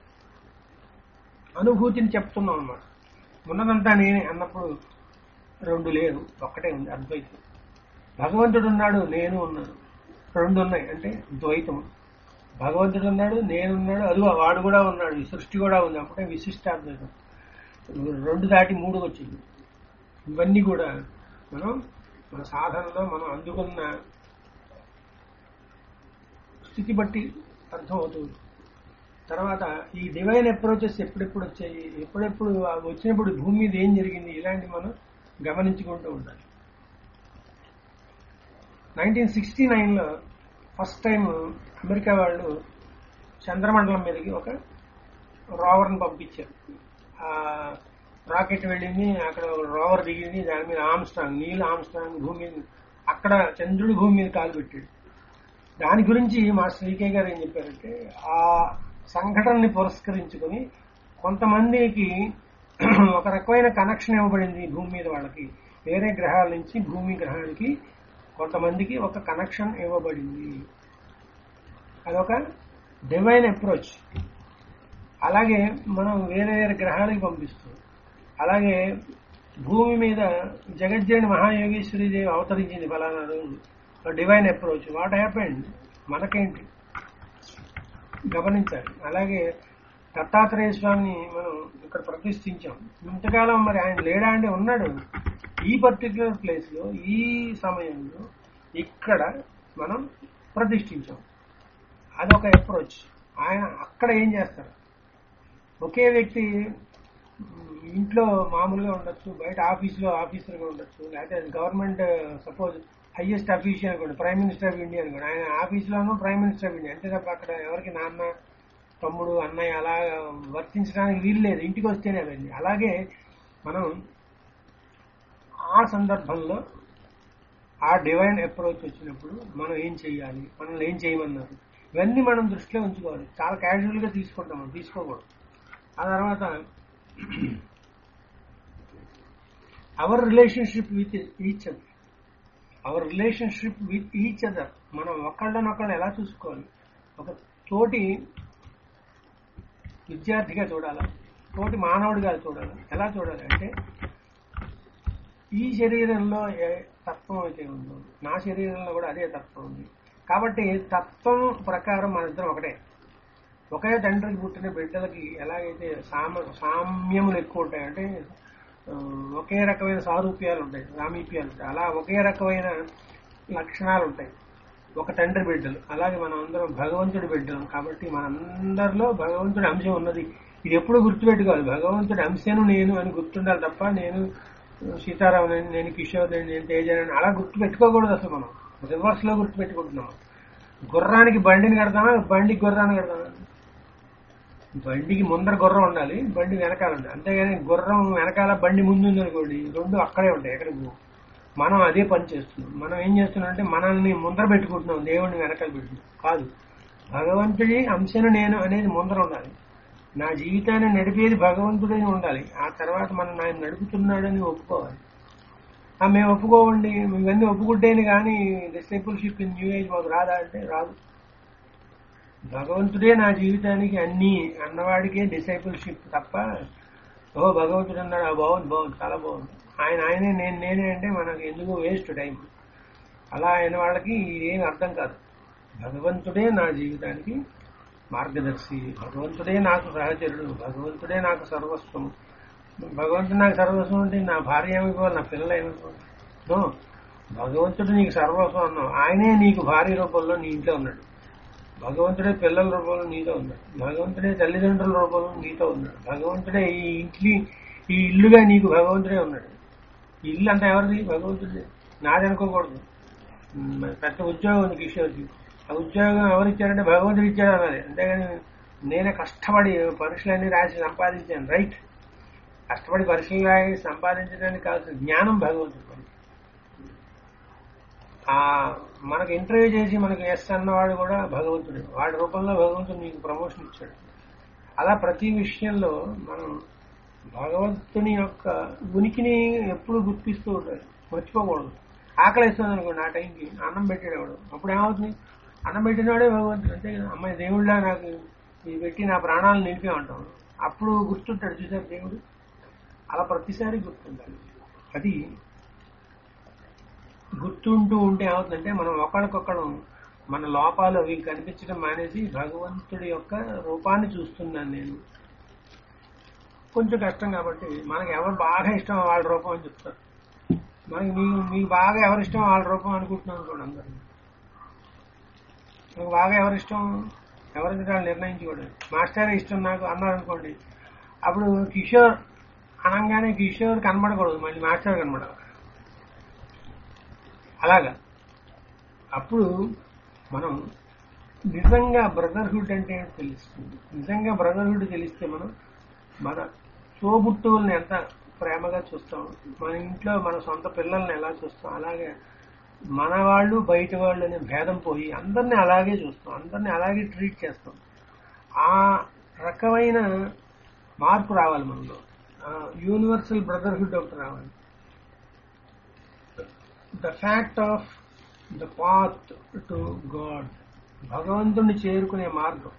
అనుభూతిని చెప్తున్నాం అన్నమాట ఉన్నదంతా నేనే అన్నప్పుడు రెండు లేదు ఒక్కటే ఉంది అద్వైతం భగవంతుడు ఉన్నాడు నేను ఉన్నాను రెండు ఉన్నాయి అంటే ద్వైతం భగవంతుడు ఉన్నాడు నేనున్నాడు అది వాడు కూడా ఉన్నాడు ఈ సృష్టి కూడా ఉంది అప్పుడే విశిష్టాద్వైతం రెండు దాటి మూడు వచ్చింది ఇవన్నీ కూడా మనం మన సాధనలో మనం అందుకున్న స్థితి బట్టి అర్థమవుతుంది తర్వాత ఈ డివైన్ అప్రోచెస్ ఎప్పుడెప్పుడు వచ్చాయి ఎప్పుడెప్పుడు అవి వచ్చినప్పుడు భూమి మీద ఏం జరిగింది ఇలాంటి మనం గమనించుకుంటూ ఉండాలి నైన్టీన్ సిక్స్టీ నైన్లో ఫస్ట్ టైం అమెరికా వాళ్ళు చంద్రమండలం మీదకి ఒక రోవర్ని పంపించారు ఆ రాకెట్ వెళ్ళింది అక్కడ ఒక రోవర్ దిగింది దాని మీద ఆమ్స్ట్రాంగ్ నీల్ ఆమ్స్ట్రాంగ్ భూమి మీద అక్కడ చంద్రుడు భూమి మీద కాలు పెట్టాడు దాని గురించి మా శ్రీకే గారు ఏం చెప్పారంటే ఆ సంఘటనని పురస్కరించుకొని కొంతమందికి ఒక రకమైన కనెక్షన్ ఇవ్వబడింది భూమి మీద వాళ్ళకి వేరే గ్రహాల నుంచి భూమి గ్రహానికి కొంతమందికి ఒక కనెక్షన్ ఇవ్వబడింది అదొక డివైన్ అప్రోచ్ అలాగే మనం వేరే వేరే గ్రహాలకి పంపిస్తాం అలాగే భూమి మీద జగజ్జని మహాయోగేశ్వరి దేవి అవతరించింది ఫలానా రోజు డివైన్ అప్రోచ్ వాట్ హ్యాపెండ్ మనకేంటి గమనించాలి అలాగే దత్తాత్రేయ స్వామిని మనం ఇక్కడ ప్రతిష్ఠించాం ఇంతకాలం మరి ఆయన లేడా అంటే ఉన్నాడు ఈ పర్టికులర్ ప్లేస్ లో ఈ సమయంలో ఇక్కడ మనం ప్రతిష్ఠించాం అదొక అప్రోచ్ ఆయన అక్కడ ఏం చేస్తారు ఒకే వ్యక్తి ఉమ్, ఇంట్లో మామూలుగా ఉండొచ్చు బయట ఆఫీస్లో ఆఫీసర్గా ఉండొచ్చు లేకపోతే గవర్నమెంట్ సపోజ్ హైయెస్ట్ అఫీషియల్ అనుకోండి ప్రైమ్ మినిస్టర్ ఆఫ్ ఇండియా అనుకోండి ఆయన ఆఫీస్లోనూ ప్రైమ్ మినిస్టర్ ఆఫ్ ఇండియా అంతే తప్ప అక్కడ ఎవరికి నాన్న తమ్ముడు అన్నయ్య అలా వర్తించడానికి వీలు లేదు ఇంటికి వస్తేనే అవన్నీ అలాగే మనం ఆ సందర్భంలో ఆ డివైన్ అప్రోచ్ వచ్చినప్పుడు మనం ఏం చేయాలి మనల్ని ఏం చేయమన్నారు ఇవన్నీ మనం దృష్టిలో ఉంచుకోవాలి చాలా క్యాజువల్ గా తీసుకుంటాం మనం తీసుకోకూడదు ఆ తర్వాత our relationship with each other our relationship with each other మనం ఒకళ్ళనొకళ్ళని ఎలా చూసుకోవాలి ఒక తోటి విద్యార్థిగా చూడాలా తోటి మానవుడిగా చూడాలి ఎలా చూడాలి అంటే ఈ శరీరంలో ఏ తత్వం అయితే ఉందో నా శరీరంలో కూడా అదే తత్వం ఉంది కాబట్టి తత్వం ప్రకారం మన ఇద్దరం ఒకటే ఒకే తండ్రికి పుట్టిన బిడ్డలకి ఎలాగైతే సామ సామ్యములు ఎక్కువ ఉంటాయి అంటే ఆ, ఒకే రకమైన సారూప్యాలు ఉంటాయి సామీప్యాలు ఉంటాయి అలా ఒకే రకమైన లక్షణాలు ఉంటాయి ఒక తండ్రి బిడ్డలు అలాగే మనం అందరం భగవంతుడి బిడ్డలం కాబట్టి మనందరిలో భగవంతుడి అంశం ఉన్నది ఇది ఎప్పుడు గుర్తుపెట్టుకోవాలి భగవంతుడి అంశను నేను అని గుర్తుండాలి తప్ప నేను సీతారామన్ అని నేను కిషోర్ అని నేను తేజ అని అలా గుర్తు పెట్టుకోకూడదు అసలు మనం రివర్స్ లో గుర్తు పెట్టుకుంటున్నాం గుర్రానికి బండిని కడతామా బండికి గుర్రాన్ని కడతామా బండికి ముందర గుర్రం ఉండాలి బండి వెనకాల ఉండాలి అంతేగాని గుర్రం వెనకాల బండి ముందు ఉంది అనుకోండి రెండు అక్కడే ఉంటాయి ఎక్కడికి పోవు. మనం అదే పని చేస్తున్నాం మనం ఏం చేస్తున్నాం అంటే మనల్ని ముందర పెట్టుకుంటున్నాం దేవుడిని వెనకాల పెట్టుకుంటున్నాం కాదు భగవంతుడి అంశను నేను అనేది ముందర ఉండాలి నా జీవితాన్ని నడిపేది భగవంతుడే ఉండాలి ఆ తర్వాత మనం ఆయన నడుపుతున్నాడని ఒప్పుకోవాలి ఆ, మేము ఒప్పుకోవండి ఇవన్నీ ఒప్పుకుంటేనే కానీ డిసైపుల్షిప్ ఇన్ న్యూ ఏజ్ మాకు రాదా అంటే రాదు భగవంతుడే నా జీవితానికి అన్ని అన్నవాడికే డిసైపుల్షిప్ తప్ప ఓ భగవంతుడు అన్నాడు ఆ బాగుంది బాగుంది చాలా బాగుంది ఆయన ఆయనే నేను నేనే అంటే మనకు ఎందుకు వేస్ట్ టైం అలా అయిన వాళ్ళకి ఏం అర్థం కాదు భగవంతుడే నా జీవితానికి మార్గదర్శి భగవంతుడే నాకు సహచరుడు భగవంతుడే నాకు సర్వస్వం భగవంతుడు నాకు సర్వస్వం అంటే నా భార్య ఏమైపోవాలి నా పిల్లలు ఏమైపోవాలి నో భగవంతుడు నీకు సర్వస్వం అన్నావు ఆయనే నీకు భార్య రూపంలో నీ ఇంట్లో ఉన్నాడు భగవంతుడే పిల్లల రూపంలో నీతో ఉన్నాడు భగవంతుడే తల్లిదండ్రుల రూపంలో నీతో ఉన్నాడు భగవంతుడే ఈ ఇంటి ఈ ఇల్లుగా నీకు భగవంతుడే ఉన్నాడు ఈ ఇల్లు అంతా ఎవరిది భగవంతుడే నాది అనుకోకూడదు ఉమ్, పెద్ద ఉద్యోగం ఉంది కిషోర్కి ఆ ఉద్యోగం ఎవరు ఇచ్చారంటే భగవంతుడు ఇచ్చాడు అన్నది అంతేగాని నేనే కష్టపడి పరీక్షలన్నీ రాసి సంపాదించాను రైట్ కష్టపడి పరీక్షలు రాసి సంపాదించడానికి కావాల్సిన జ్ఞానం భగవంతుడు ఆ మనకు ఇంటర్వ్యూ చేసి మనకు ఎస్ అన్నవాడు కూడా భగవంతుడు వాడి రూపంలో భగవంతుడు నీకు ప్రమోషన్ ఇచ్చాడు అలా ప్రతి విషయంలో మనం భగవంతుని యొక్క ఉనికిని ఎప్పుడు గుర్తిస్తూ ఉండాలి మర్చిపోకూడదు ఆకలి వేస్తుంది అనుకోండి ఆ టైంకి అన్నం పెట్టేవాడు అప్పుడు ఏమవుతుంది అన్నం పెట్టినవాడే భగవంతుడు అంతే కదా అమ్మాయి దేవుళ్ళ నాకు ఇది పెట్టి నా ప్రాణాలను నిలిపి అంటాం అప్పుడు గుర్తుంటాడు చూసారు దేవుడు అలా ప్రతిసారి గుర్తుండాలి అది గుర్తుంటూ ఉంటే ఏమవుతుందంటే మనం ఒకరికొకరం మన లోపాలు అవి కనిపించడం మానేసి భగవంతుడి యొక్క రూపాన్ని చూస్తున్నాను నేను కొంచెం కష్టం కాబట్టి మనకి ఎవరు బాగా ఇష్టం వాళ్ళ రూపం అని చెప్తారు మనకి మీకు మీకు బాగా ఎవరి ఇష్టం వాళ్ళ రూపం అనుకుంటున్నాం అనుకోండి అందరూ మీకు బాగా ఎవరి ఇష్టం ఎవరికి వాళ్ళు నిర్ణయించుకోండి మాస్టర్ ఇష్టం నాకు అన్నారు అనుకోండి అప్పుడు కిషోర్ అనగానే కిషోర్ కనబడకూడదు మళ్ళీ మాస్టర్ కనబడాలి అలాగా అప్పుడు మనం నిజంగా బ్రదర్హుడ్ అంటే ఏంటో తెలుస్తుంది నిజంగా బ్రదర్హుడ్ తెలిస్తే మనం మన తోబుట్టువుల్ని ఎంత ప్రేమగా చూస్తాం మన ఇంట్లో మన సొంత పిల్లల్ని ఎలా చూస్తాం అలాగే మన వాళ్ళు బయట వాళ్ళు అనే భేదం పోయి అందరినీ అలాగే చూస్తాం అందరినీ అలాగే ట్రీట్ చేస్తాం ఆ రకమైన మార్పు రావాలి మనలో యూనివర్సల్ బ్రదర్హుడ్ ఒకటి రావాలి the fact of the path to God భగవంతుని చేరుకునే మార్గం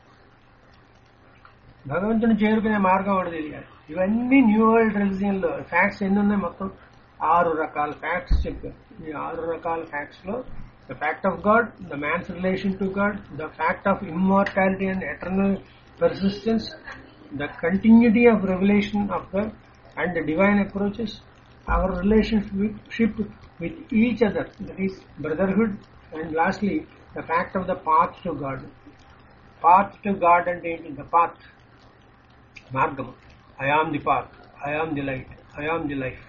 భగవంతుని చేరుకునే మార్గం ఒకటి తెలియాలి ఇవన్నీ న్యూ వరల్డ్ రిలిజియన్ లో ఫ్యాక్ట్స్ ఎన్ని ఉన్నాయి మొత్తం ఆరు రకాల ఫ్యాక్ట్స్ చెప్పారు ఈ ఆరు రకాల ఫ్యాక్ట్స్ లో the fact of God the man's relation to God the fact of immortality and eternal persistence the continuity of revolution of God and the divine approaches our relationship with each other, that is brotherhood, and lastly, the fact of the path to God. Path to God and into the path. Margam. I am the path. I am the light. I am the life.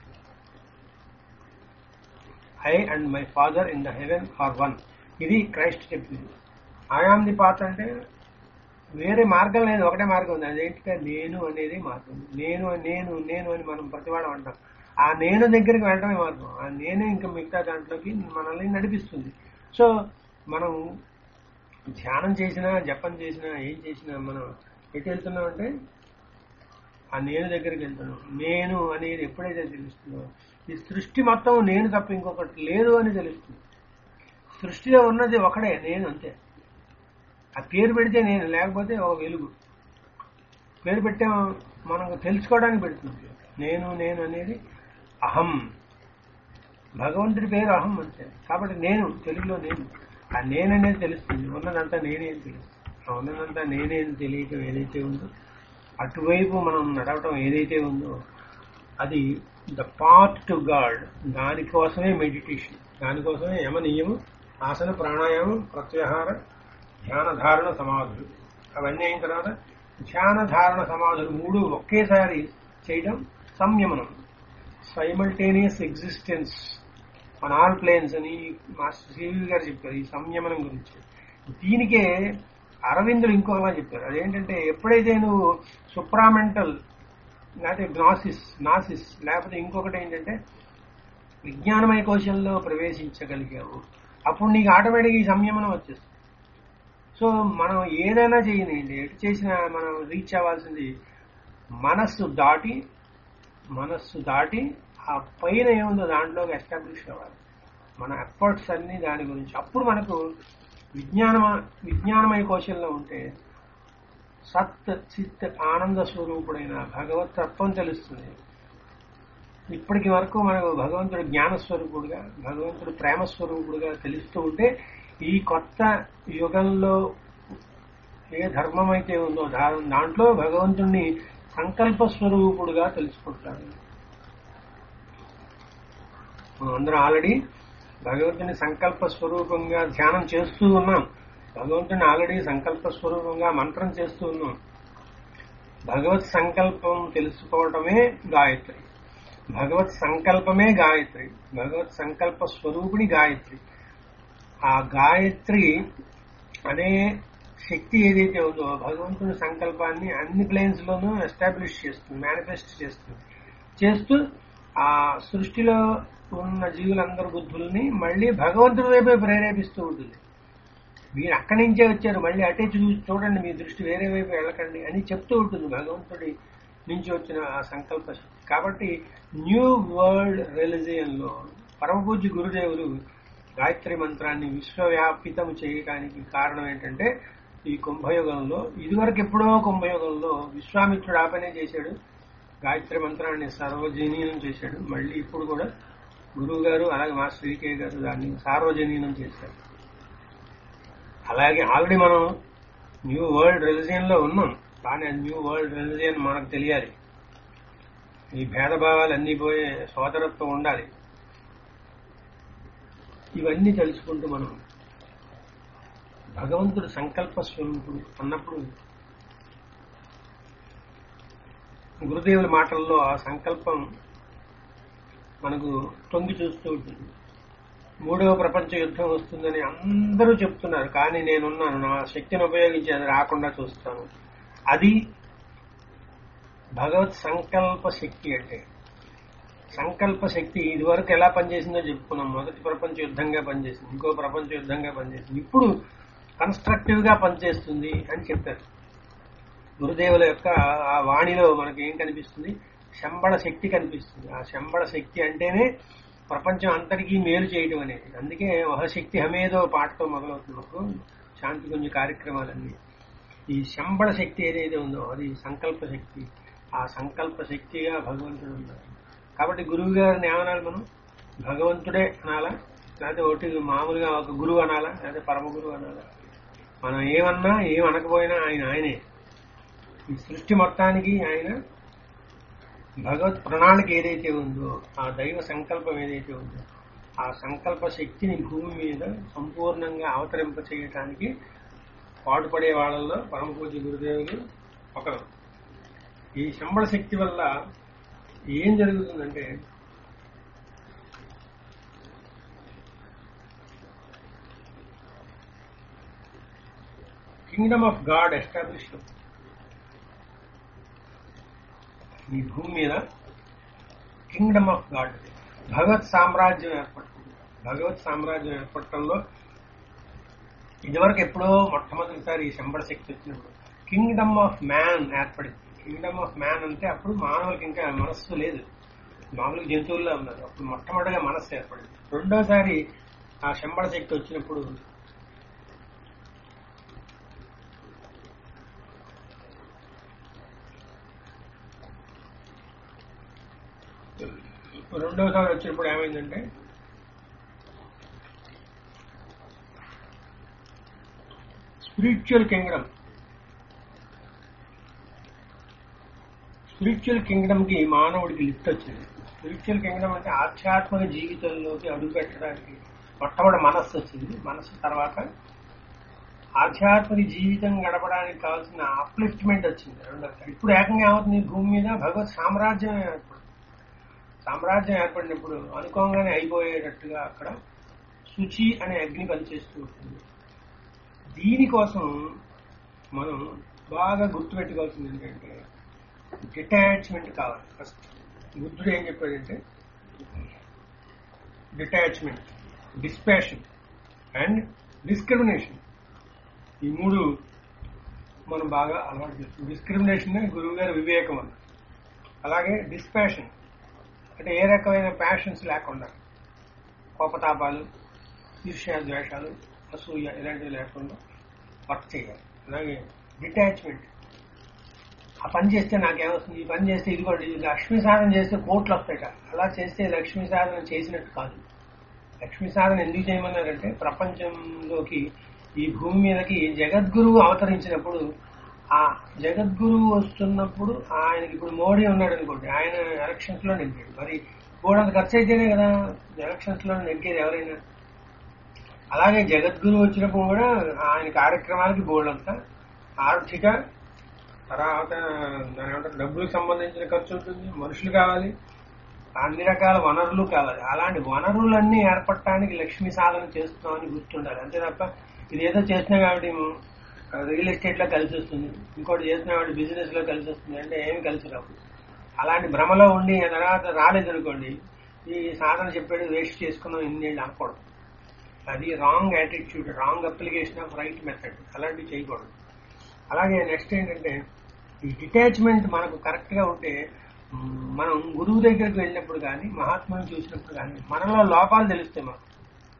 I and my Father in the heaven are one. ఇది Christ చెప్పింది I am the path అంటే వేరే మార్గం లేదు ఒకటే మార్గం ఉంది అదేంటంటే నేను అనేది మార్గం నేను నేను నేను అని మనం ప్రతివాడం అంటాం ఆ నేను దగ్గరికి వెళ్ళడమే మార్గం ఆ నేనే ఇంకా మిగతా దాంట్లోకి మనల్ని నడిపిస్తుంది సో మనం ధ్యానం చేసినా జపం చేసినా ఏం చేసినా మనం ఎటు వెళ్తున్నాం అంటే ఆ నేను దగ్గరికి వెళ్తున్నాం నేను అనేది ఎప్పుడైతే తెలుస్తుందో ఈ సృష్టి మొత్తం నేను తప్ప ఇంకొకటి లేదు అని తెలుస్తుంది సృష్టిలో ఉన్నది ఒకడే నేను అంతే ఆ పేరు పెడితే నేను లేకపోతే ఒక వెలుగు పేరు పెట్టే మనకు తెలుసుకోవడానికి పెడుతుంది నేను నేను అనేది అహం భగవంతుడి పేరు అహం అంతే కాబట్టి నేను తెలుగులో నేను ఆ నేననేది తెలుస్తుంది ఉన్నదంతా నేనే అని తెలుస్తుంది ఆ ఉన్నదంతా నేనే అని తెలియటం ఏదైతే ఉందో అటువైపు మనం నడవటం ఏదైతే ఉందో అది ద పాత్ టు గాడ్ దానికోసమే మెడిటేషన్ దానికోసమే యమ నియమం ఆసన ప్రాణాయామం ప్రత్యాహార ధ్యాన ధారణ సమాధులు అవన్నీ అయిన తర్వాత ధ్యాన ధారణ సమాధులు మూడు ఒకేసారి చేయడం సంయమనం simultaneous existence on all planes అని మాస్టర్ సివి గారు చెప్పారు ఈ సంయమనం గురించి దీనికే అరవిందులు ఇంకోలా చెప్పారు అదేంటంటే ఎప్పుడైతే నువ్వు సుప్రామెంటల్ లేకపోతే గ్నాసిస్ నాసిస్ లేకపోతే ఇంకొకటి ఏంటంటే విజ్ఞానమయ కోశంలో ప్రవేశించగలిగావు అప్పుడు నీకు ఆటోమేటిక్గా ఈ సంయమనం వచ్చేస్తుంది సో మనం ఏదైనా చేయనండి ఎటు చేసినా మనం రీచ్ అవ్వాల్సింది మనస్సు దాటి మనస్సు దాటి ఆ పైన ఏముందో దాంట్లోకి ఎస్టాబ్లిష్ అవ్వాలి మన ఎఫర్ట్స్ అన్ని దాని గురించి అప్పుడు మనకు విజ్ఞానమ విజ్ఞానమయ కోశంలో ఉంటే సత్ చిత్ ఆనంద స్వరూపుడైన భగవత్ తత్వం తెలుస్తుంది ఇప్పటికి వరకు మనకు భగవంతుడు జ్ఞాన స్వరూపుడుగా భగవంతుడు ప్రేమ స్వరూపుడుగా తెలుస్తూ ఉంటే ఈ కొత్త యుగంలో ఏ ధర్మం అయితే ఉందో దా- దాంట్లో భగవంతుణ్ణి సంకల్ప స్వరూపుడుగా తెలుసుకుంటాడు మనం అందరం ఆల్రెడీ భగవంతుని సంకల్ప స్వరూపంగా ధ్యానం చేస్తూ ఉన్నాం భగవంతుని ఆల్రెడీ సంకల్ప స్వరూపంగా మంత్రం చేస్తూ ఉన్నాం భగవత్ సంకల్పం తెలుసుకోవటమే గాయత్రి భగవత్ సంకల్పమే గాయత్రి భగవత్ సంకల్ప స్వరూపిణి గాయత్రి ఆ గాయత్రి అనే శక్తి ఏదైతే ఉందో భగవంతుని సంకల్పాన్ని అన్ని ప్లేన్స్ లోనూ ఎస్టాబ్లిష్ చేస్తుంది మేనిఫెస్ట్ చేస్తుంది చేస్తూ ఆ సృష్టిలో ఉన్న జీవులందరి బుద్ధుల్ని మళ్ళీ భగవంతుడి వైపే ప్రేరేపిస్తూ ఉంటుంది మీరు అక్కడి నుంచే వచ్చారు మళ్ళీ అటే చూ చూడండి మీ దృష్టి వేరే వైపు వెళ్ళకండి అని చెప్తూ ఉంటుంది భగవంతుడి నుంచి వచ్చిన ఆ సంకల్ప శక్తి కాబట్టి న్యూ వరల్డ్ రిలిజియన్ లో పరమపూజ్య గురుదేవులు గాయత్రి మంత్రాన్ని విశ్వవ్యాపితం చేయడానికి కారణం ఏంటంటే ఈ కుంభయుగంలో ఇదివరకు ఎప్పుడో కుంభయుగంలో విశ్వామిత్రుడు ఆ పనే చేశాడు గాయత్రి మంత్రాన్ని సర్వజనీయం చేశాడు మళ్ళీ ఇప్పుడు కూడా గురువు గారు అలాగే మా శ్రీకే గారు దాన్ని సార్వజనీనం చేశారు అలాగే ఆల్రెడీ మనం న్యూ వరల్డ్ రిలిజియన్ లో ఉన్నాం కానీ ఆ న్యూ వరల్డ్ రిలిజియన్ మనకు తెలియాలి ఈ భేదభావాలు అన్ని పోయే సోదరత్వం ఉండాలి ఇవన్నీ తెలుసుకుంటూ మనం భగవంతుడు సంకల్ప స్వరూపుడు అన్నప్పుడు గురుదేవుల మాటల్లో ఆ సంకల్పం మనకు తొంగి చూస్తూ ఉంటుంది మూడవ ప్రపంచ యుద్ధం వస్తుందని అందరూ చెప్తున్నారు కానీ నేనున్నాను నా శక్తిని ఉపయోగించి అది రాకుండా చూస్తాను అది భగవత్ సంకల్ప శక్తి అంటే సంకల్ప శక్తి ఇదివరకు ఎలా పనిచేసిందో చెప్పుకున్నాం మొదటి ప్రపంచ యుద్ధంగా పనిచేసింది ఇంకో ప్రపంచ యుద్ధంగా పనిచేసింది ఇప్పుడు కన్స్ట్రక్టివ్ గా పనిచేస్తుంది అని చెప్పారు గురుదేవుల యొక్క ఆ వాణిలో మనకి ఏం కనిపిస్తుంది శంబళ శక్తి కనిపిస్తుంది ఆ శంబళ శక్తి అంటేనే ప్రపంచం అంతటికీ మేలు చేయడం అనేది అందుకే మహాశక్తి హమేదో పాటతో మొదలవుతుంది మాకు శాంతి కొంచెం కార్యక్రమాలన్నీ ఈ శంబళ శక్తి ఏదైతే ఉందో అది సంకల్ప శక్తి ఆ సంకల్ప శక్తిగా భగవంతుడు ఉన్నారు కాబట్టి గురువు గారిని ఏమనాలి మనం భగవంతుడే అనాలా లేకపోతే ఒకటి మామూలుగా ఒక గురువు అనాలా లేకపోతే పరమ గురువు అనాలా మనం ఏమన్నా ఏం అనకపోయినా ఆయన ఆయనే ఈ సృష్టి మొత్తానికి ఆయన భగవత్ ప్రణాళిక ఏదైతే ఉందో ఆ దైవ సంకల్పం ఏదైతే ఉందో ఆ సంకల్ప శక్తిని భూమి మీద సంపూర్ణంగా అవతరింప చేయటానికి పాటుపడే వాళ్ళల్లో పరమ పూజ్య గురుదేవులు ఒకరు ఈ శంబళ శక్తి వల్ల ఏం జరుగుతుందంటే కింగ్డమ్ ఆఫ్ గాడ్ ఎస్టాబ్లిష్ ఈ భూమి మీద కింగ్డమ్ ఆఫ్ గాడ్ భగవత్ సామ్రాజ్యం ఏర్పడుతుంది భగవత్ సామ్రాజ్యం ఏర్పడటంలో ఇదివరకు ఎప్పుడో మొట్టమొదటిసారి ఈ శంబడ శక్తి వచ్చినప్పుడు కింగ్డమ్ ఆఫ్ మ్యాన్ ఏర్పడింది కింగ్డమ్ ఆఫ్ మ్యాన్ అంటే అప్పుడు మానవులకి ఇంకా మనస్సు లేదు మామూలుగా జంతువుల్లో ఉన్నారు అప్పుడు మొట్టమొదటిగా మనస్సు ఏర్పడింది రెండోసారి ఆ శంబడ శక్తి వచ్చినప్పుడు రెండోసారి వచ్చినప్పుడు ఏమైందంటే స్పిరిచువల్ కింగ్డమ్ స్పిరిచువల్ కింగ్డమ్ కి మానవుడికి లిఫ్ట్ వచ్చింది స్పిరిచువల్ కింగ్డమ్ అంటే ఆధ్యాత్మిక జీవితంలోకి అడుగు పెట్టడానికి మొట్టమొదటి మనస్సు వచ్చింది మనస్సు తర్వాత ఆధ్యాత్మిక జీవితం గడపడానికి కావాల్సిన అప్లిఫ్ట్మెంట్ వచ్చింది రెండోసారి ఇప్పుడు ఏకంగా ఏమవుతుంది ఈ భూమి మీద భగవత్ సామ్రాజ్యం ఏర్పడుతుంది సామ్రాజ్యం ఏర్పడినప్పుడు అనుకోగానే అయిపోయేటట్టుగా అక్కడ శుచి అనే అగ్ని పనిచేస్తూ ఉంటుంది దీనికోసం మనం బాగా గుర్తుపెట్టుకోవాల్సింది ఏంటంటే డిటాచ్మెంట్ కావాలి ఫస్ట్ బుద్ధుడు ఏం చెప్పాడంటే డిటాచ్మెంట్ డిస్పాషన్ అండ్ డిస్క్రిమినేషన్ ఈ మూడు మనం బాగా అలవాటు చేస్తాం డిస్క్రిమినేషన్ గురువు గారి వివేకం అన్న అలాగే డిస్పాషన్ అంటే ఏ రకమైన ప్యాషన్స్ లేకుండా కోపతాపాలు ఈర్ష్యా ద్వేషాలు అసూయ ఇలాంటివి లేకుండా వర్క్ చేయాలి అలాగే డిటాచ్మెంట్ ఆ పని చేస్తే నాకేమవుతుంది ఈ పని చేస్తే ఇదిగోండి ఇది లక్ష్మీ సాధన చేస్తే కోట్లు వస్తాయట అలా చేస్తే లక్ష్మీ సాధన చేసినట్టు కాదు లక్ష్మీ సాధన ఎందుకు చేయమన్నారంటే ప్రపంచంలోకి ఈ భూమి మీదకి జగద్గురువు అవతరించినప్పుడు ఆ జగద్గురువు వస్తున్నప్పుడు ఆయనకి ఇప్పుడు మోడీ ఉన్నాడు అనుకోండి ఆయన ఎలక్షన్స్ లో నెగ్గాడు మరి బోర్డంత ఖర్చు అయితేనే కదా ఎలక్షన్స్ లో నెగ్గేది ఎవరైనా అలాగే జగద్గురు వచ్చినప్పుడు కూడా ఆయన కార్యక్రమాలకి బోర్డు అంతా ఆర్థిక తర్వాత దాని ఏమంటారు డబ్బులకు సంబంధించిన ఖర్చు ఉంటుంది మనుషులు కావాలి అన్ని రకాల వనరులు కావాలి అలాంటి వనరులన్నీ ఏర్పడటానికి లక్ష్మీ సాధన చేస్తున్నామని గుర్తుండాలి అంతే తప్ప ఇదేదో చేసినా కాబట్టి రియల్ ఎస్టేట్ లో కలిసి వస్తుంది ఇంకోటి చేసినా కాబట్టి బిజినెస్ లో కలిసి వస్తుంది అంటే ఏమి కలిసి రావు అలాంటి భ్రమలో ఉండి ఆ తర్వాత రాలేదనుకోండి ఈ సాధన చెప్పేది వేస్ట్ చేసుకున్నాం ఇన్ని అనకూడదు అది wrong attitude wrong application of right method అలాంటివి చేయకూడదు అలాగే నెక్స్ట్ ఏంటంటే ఈ డిటాచ్మెంట్ మనకు కరెక్ట్ గా ఉంటే మ్, మనం గురువు దగ్గరికి వెళ్ళినప్పుడు కానీ మహాత్ముని చూసినప్పుడు కానీ మనలో లోపాలు తెలుస్తాయి మాకు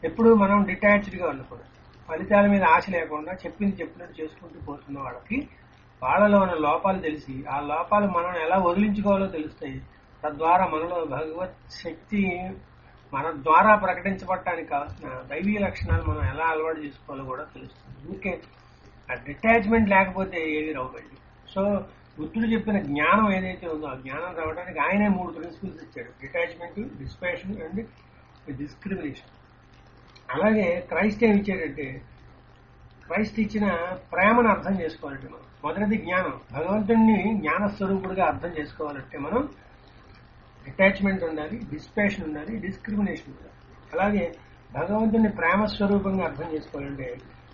ఎప్పుడు మనం డిటాచ్డ్ గా ఉండకూడదు ఫలితాల మీద ఆశ లేకుండా చెప్పింది చెప్పినట్టు చేసుకుంటూ పోతున్న వాళ్ళకి వాళ్ళలో ఉన్న లోపాలు తెలిసి ఆ లోపాలు మనం ఎలా వదిలించుకోవాలో తెలుస్తాయి తద్వారా మనలో భగవత్ శక్తి మన ద్వారా ప్రకటించబడటానికి కావాల్సిన దైవీ లక్షణాలు మనం ఎలా అలవాటు చేసుకోవాలో కూడా తెలుస్తుంది ఊరికే ఆ డిటాచ్మెంట్ లేకపోతే ఏవి రావండి సో బుద్ధుడు చెప్పిన జ్ఞానం ఏదైతే ఉందో ఆ జ్ఞానం రావడానికి ఆయనే మూడు ప్రిన్సిపల్స్ ఇచ్చాడు డిటాచ్మెంట్ డిస్పాషన్ అండ్ డిస్క్రిమినేషన్ అలాగే క్రైస్ట్ ఏమి ఇచ్చాడంటే క్రైస్ట్ ఇచ్చిన ప్రేమను అర్థం చేసుకోవాలంటే మనం మొదటిది జ్ఞానం భగవంతుడిని జ్ఞాన స్వరూపుడుగా అర్థం చేసుకోవాలంటే మనం అటాచ్మెంట్ ఉండాలి డిస్పాషన్ ఉండాలి డిస్క్రిమినేషన్ ఉండాలి అలాగే భగవంతుని ప్రేమ స్వరూపంగా అర్థం చేసుకోవాలంటే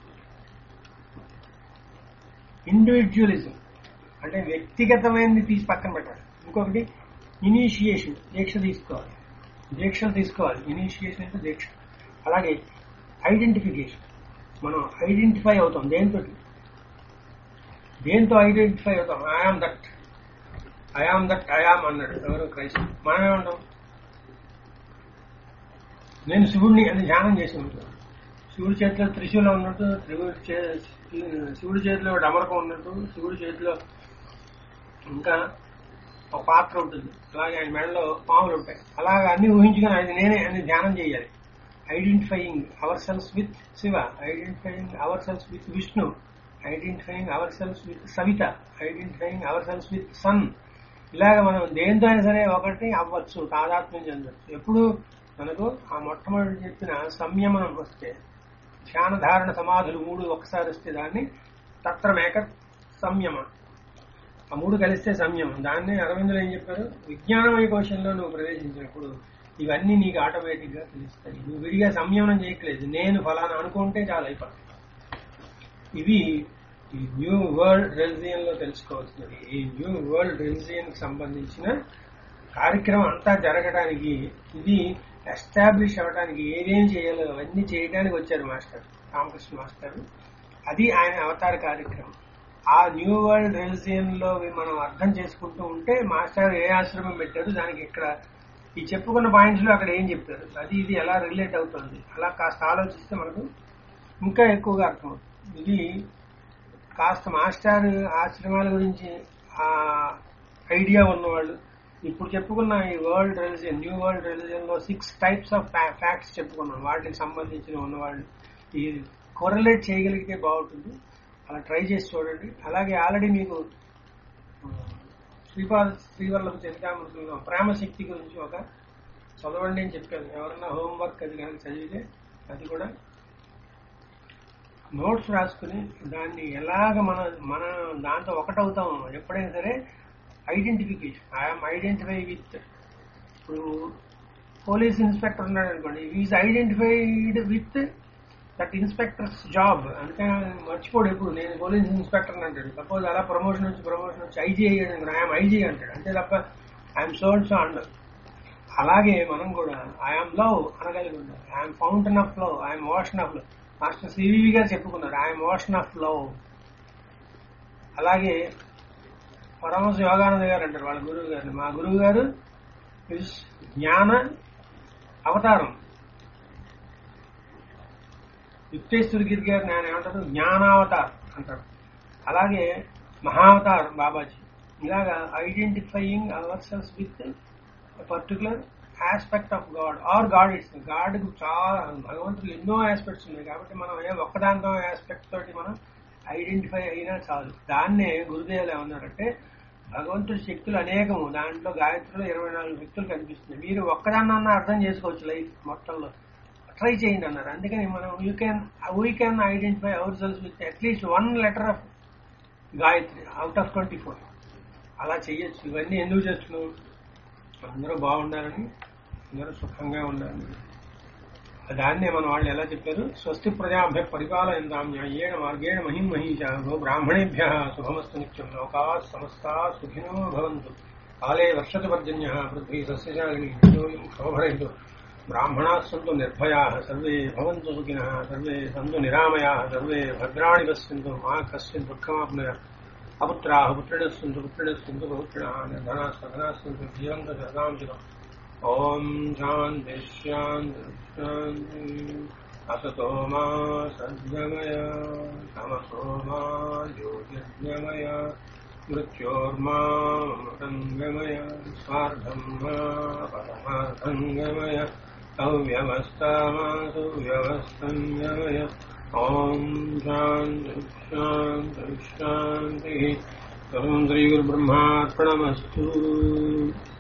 ఇండివిజువలిజం అంటే వ్యక్తిగతమైనది తీసి పక్కన పెట్టాలి ఇంకొకటి ఇనిషియేషన్ దీక్ష తీసుకోవాలి దీక్షలు తీసుకోవాలి ఇనిషియేషన్ అంటే దీక్ష అలాగే ఐడెంటిఫికేషన్ మనం ఐడెంటిఫై అవుతాం దేంతో దేంతో ఐడెంటిఫై అవుతాం I am that I am that I am అన్నాడు ఎవరు క్రైస్తవ మనం ఏమంటాం నేను శివుడిని అని ధ్యానం చేసి ఉంటాను శివుడి చేతిలో త్రిశూలం ఉన్నట్టు త్రివుడి చే- శివుడి చేతిలో డమరకం ఉన్నట్టు శివుడి చేతిలో ఇంకా ఒక పాత్ర ఉంటుంది అలాగే ఆయన మెడలో పాములు ఉంటాయి అలాగే అన్ని ఊహించుకొని అది నేనే అని ధ్యానం చేయాలి identifying our selves with Shiva identifying our selves with Vishnu identifying our selves with Savitha identifying our selves with sun ఇలాగ మనం దేంతో అయినా సరే ఒకటి అవ్వచ్చు తాదాత్మ్యం చెందవచ్చు ఎప్పుడు మనకు ఆ మొట్టమొదటి చెప్పిన సంయమనం వస్తే ధ్యాన ధారణ సమాధులు మూడు ఒకసారి వస్తే దాన్ని తత్రమేక సంయమం ఆ మూడు కలిస్తే సంయమం దాన్ని అరవిందులు ఏం చెప్పారు విజ్ఞానమయ కోశంలో నువ్వు ప్రవేశించినప్పుడు ఇవన్నీ నీకు ఆటోమేటిక్ గా తెలుస్తాయి నువ్వు విడిగా సంయమనం చేయట్లేదు నేను ఫలానా అనుకుంటే చాలా అయిపోతుంది ఇవి ఈ న్యూ వరల్డ్ రెలిజియన్ లో తెలుసుకోవాల్సినది ఈ న్యూ వరల్డ్ రెలిజియన్ కి సంబంధించిన కార్యక్రమం అంతా జరగడానికి ఇది ఎస్టాబ్లిష్ అవ్వడానికి ఏదేం చేయాలో అవన్నీ చేయడానికి వచ్చారు మాస్టర్ రామకృష్ణ మాస్టర్ అది ఆయన అవతార కార్యక్రమం ఆ న్యూ వరల్డ్ రెలిజియన్ లో మనం అర్థం చేసుకుంటూ ఉంటే మాస్టర్ ఏ ఆశ్రమం పెట్టారు దానికి ఇక్కడ ఈ చెప్పుకున్న పాయింట్స్ లో అక్కడ ఏం చెప్పారు అది ఇది ఎలా రిలేట్ అవుతుంది అలా కాస్త ఆలోచిస్తే మనకు ఇంకా ఎక్కువగా అర్థమవుతుంది ఇది కాస్త మాస్టర్ ఆశ్రమాల గురించి ఆ ఐడియా ఉన్నవాళ్ళు ఇప్పుడు చెప్పుకున్న ఈ world religion new world religion లో సిక్స్ టైప్స్ ఆఫ్ ఫ్యాక్ట్స్ చెప్పుకున్నాం వాటికి సంబంధించిన ఉన్నవాళ్ళు ఈ కొరలేట్ చేయగలిగితే బాగుంటుంది అలా ట్రై చేసి చూడండి అలాగే ఆల్రెడీ మీకు ఆ, శ్రీపాద శ్రీవల్లభ చరితామృతంలో ప్రేమ శక్తి గురించి ఒక చదవండి అని చెప్పాను ఎవరన్నా హోంవర్క్ అది కనుక చదివితే అది కూడా నోట్స్ రాసుకుని దాన్ని ఎలాగ మన మన దాంతో ఒకటవుతాం ఎప్పుడైనా సరే ఐడెంటిఫికేషన్ ఐఎమ్ ఐడెంటిఫై విత్ ఇప్పుడు పోలీస్ ఇన్స్పెక్టర్ ఉన్నాడు అనుకోండి is identified with that inspector's job అంటే మర్చిపోడు ఎప్పుడు నేను పోలీస్ ఇన్స్పెక్టర్ అంటాడు సపోజ్ అలా ప్రమోషన్ వచ్చి ప్రమోషన్ వచ్చి ఐజీ అయ్యాడు ఐఎమ్ ఐజీ అంటాడు అంతే తప్ప ఐఎమ్ సోల్డ్ సో అండర్ అలాగే మనం కూడా ఐఎమ్ లవ్ అనగలిగి ఉండాలి I'm fountain of love I'm ocean of love master CVV గారు చెప్పుకున్నారు ఐఎమ్ ఓషన్ ఆఫ్ లవ్ అలాగే పరమహంస యోగానంద గారు అంటారు వాళ్ళ గురువు గారిని మా గురువు గారు ఇస్ జ్ఞాన అవతారం యుక్తేశ్వర గిరి గారు నేను ఏమంటారు జ్ఞానావతార్ అంటారు అలాగే మహావతార్ బాబాజీ ఇలాగా identifying our selves with particular aspect of God or God it's God చాలా భగవంతుడు ఎన్నో ఆస్పెక్ట్స్ ఉన్నాయి కాబట్టి మనం ఏ ఒక్కదాంతో ఆస్పెక్ట్ తోటి మనం ఐడెంటిఫై అయినా చాలు దాన్నే గురుదేవులు ఏమన్నారంటే భగవంతుడి శక్తులు అనేకము దాంట్లో గాయత్రిలో ఇరవై నాలుగు శక్తులు కనిపిస్తున్నాయి మీరు ఒక్కదాన్న అర్థం చేసుకోవచ్చు లైఫ్ మొత్తంలో ట్రై చేయండి అన్నారు అందుకని మనం you can we can identify our selves with at least one letter of Gayatri out of twenty four అలా చేయొచ్చు ఇవన్నీ ఎందుకు చేస్తున్నాం అందరూ బాగుండాలని అందరూ సుఖంగా ఉండాలని దాన్నే మన వాళ్ళు ఎలా చెప్పారు స్వస్తి ప్రజాభ్య పరిపాలయంతాం న్యాయేణ మార్గేణ మహిం మహిష గో బ్రాహ్మణేభ్య శుభమస్తు నిత్యం లోకా సమస్తా సుఖినో భవంతు కాలే వర్షతు పర్జన్య పృథ్వీ సస్యశాలిని యోయం శోభరయంతు బ్రాహ్మణా సంతు నిర్భయా సర్వే భవంతు సుఖినः సర్వే సంతు నిరామయా సర్వే భద్రాణి పశ్యంతు మా కశ్చిన్ దుఃఖమాప్నుయ అపుత్రాः పుత్రిణः सन्तु పుత్రిణः सन्तु పౌత్రిణः धनाः सधनाः सन्तु जीवन्तु शतांशुः ॐ शान्ति शान्ति शान्ति असतो मा सद्गमय तमसो मा ज्योतिर्गमय मृत्योर्मामृतङ्गमय स्वार्धम् मा परमार्थङ्गमय अव्यवस्थामासु व्यवस्थङ्गमय ॐ शान्ति शान्ति शान्तिः सर्वं श्रीगुरुब्रह्मार्पणमस्तु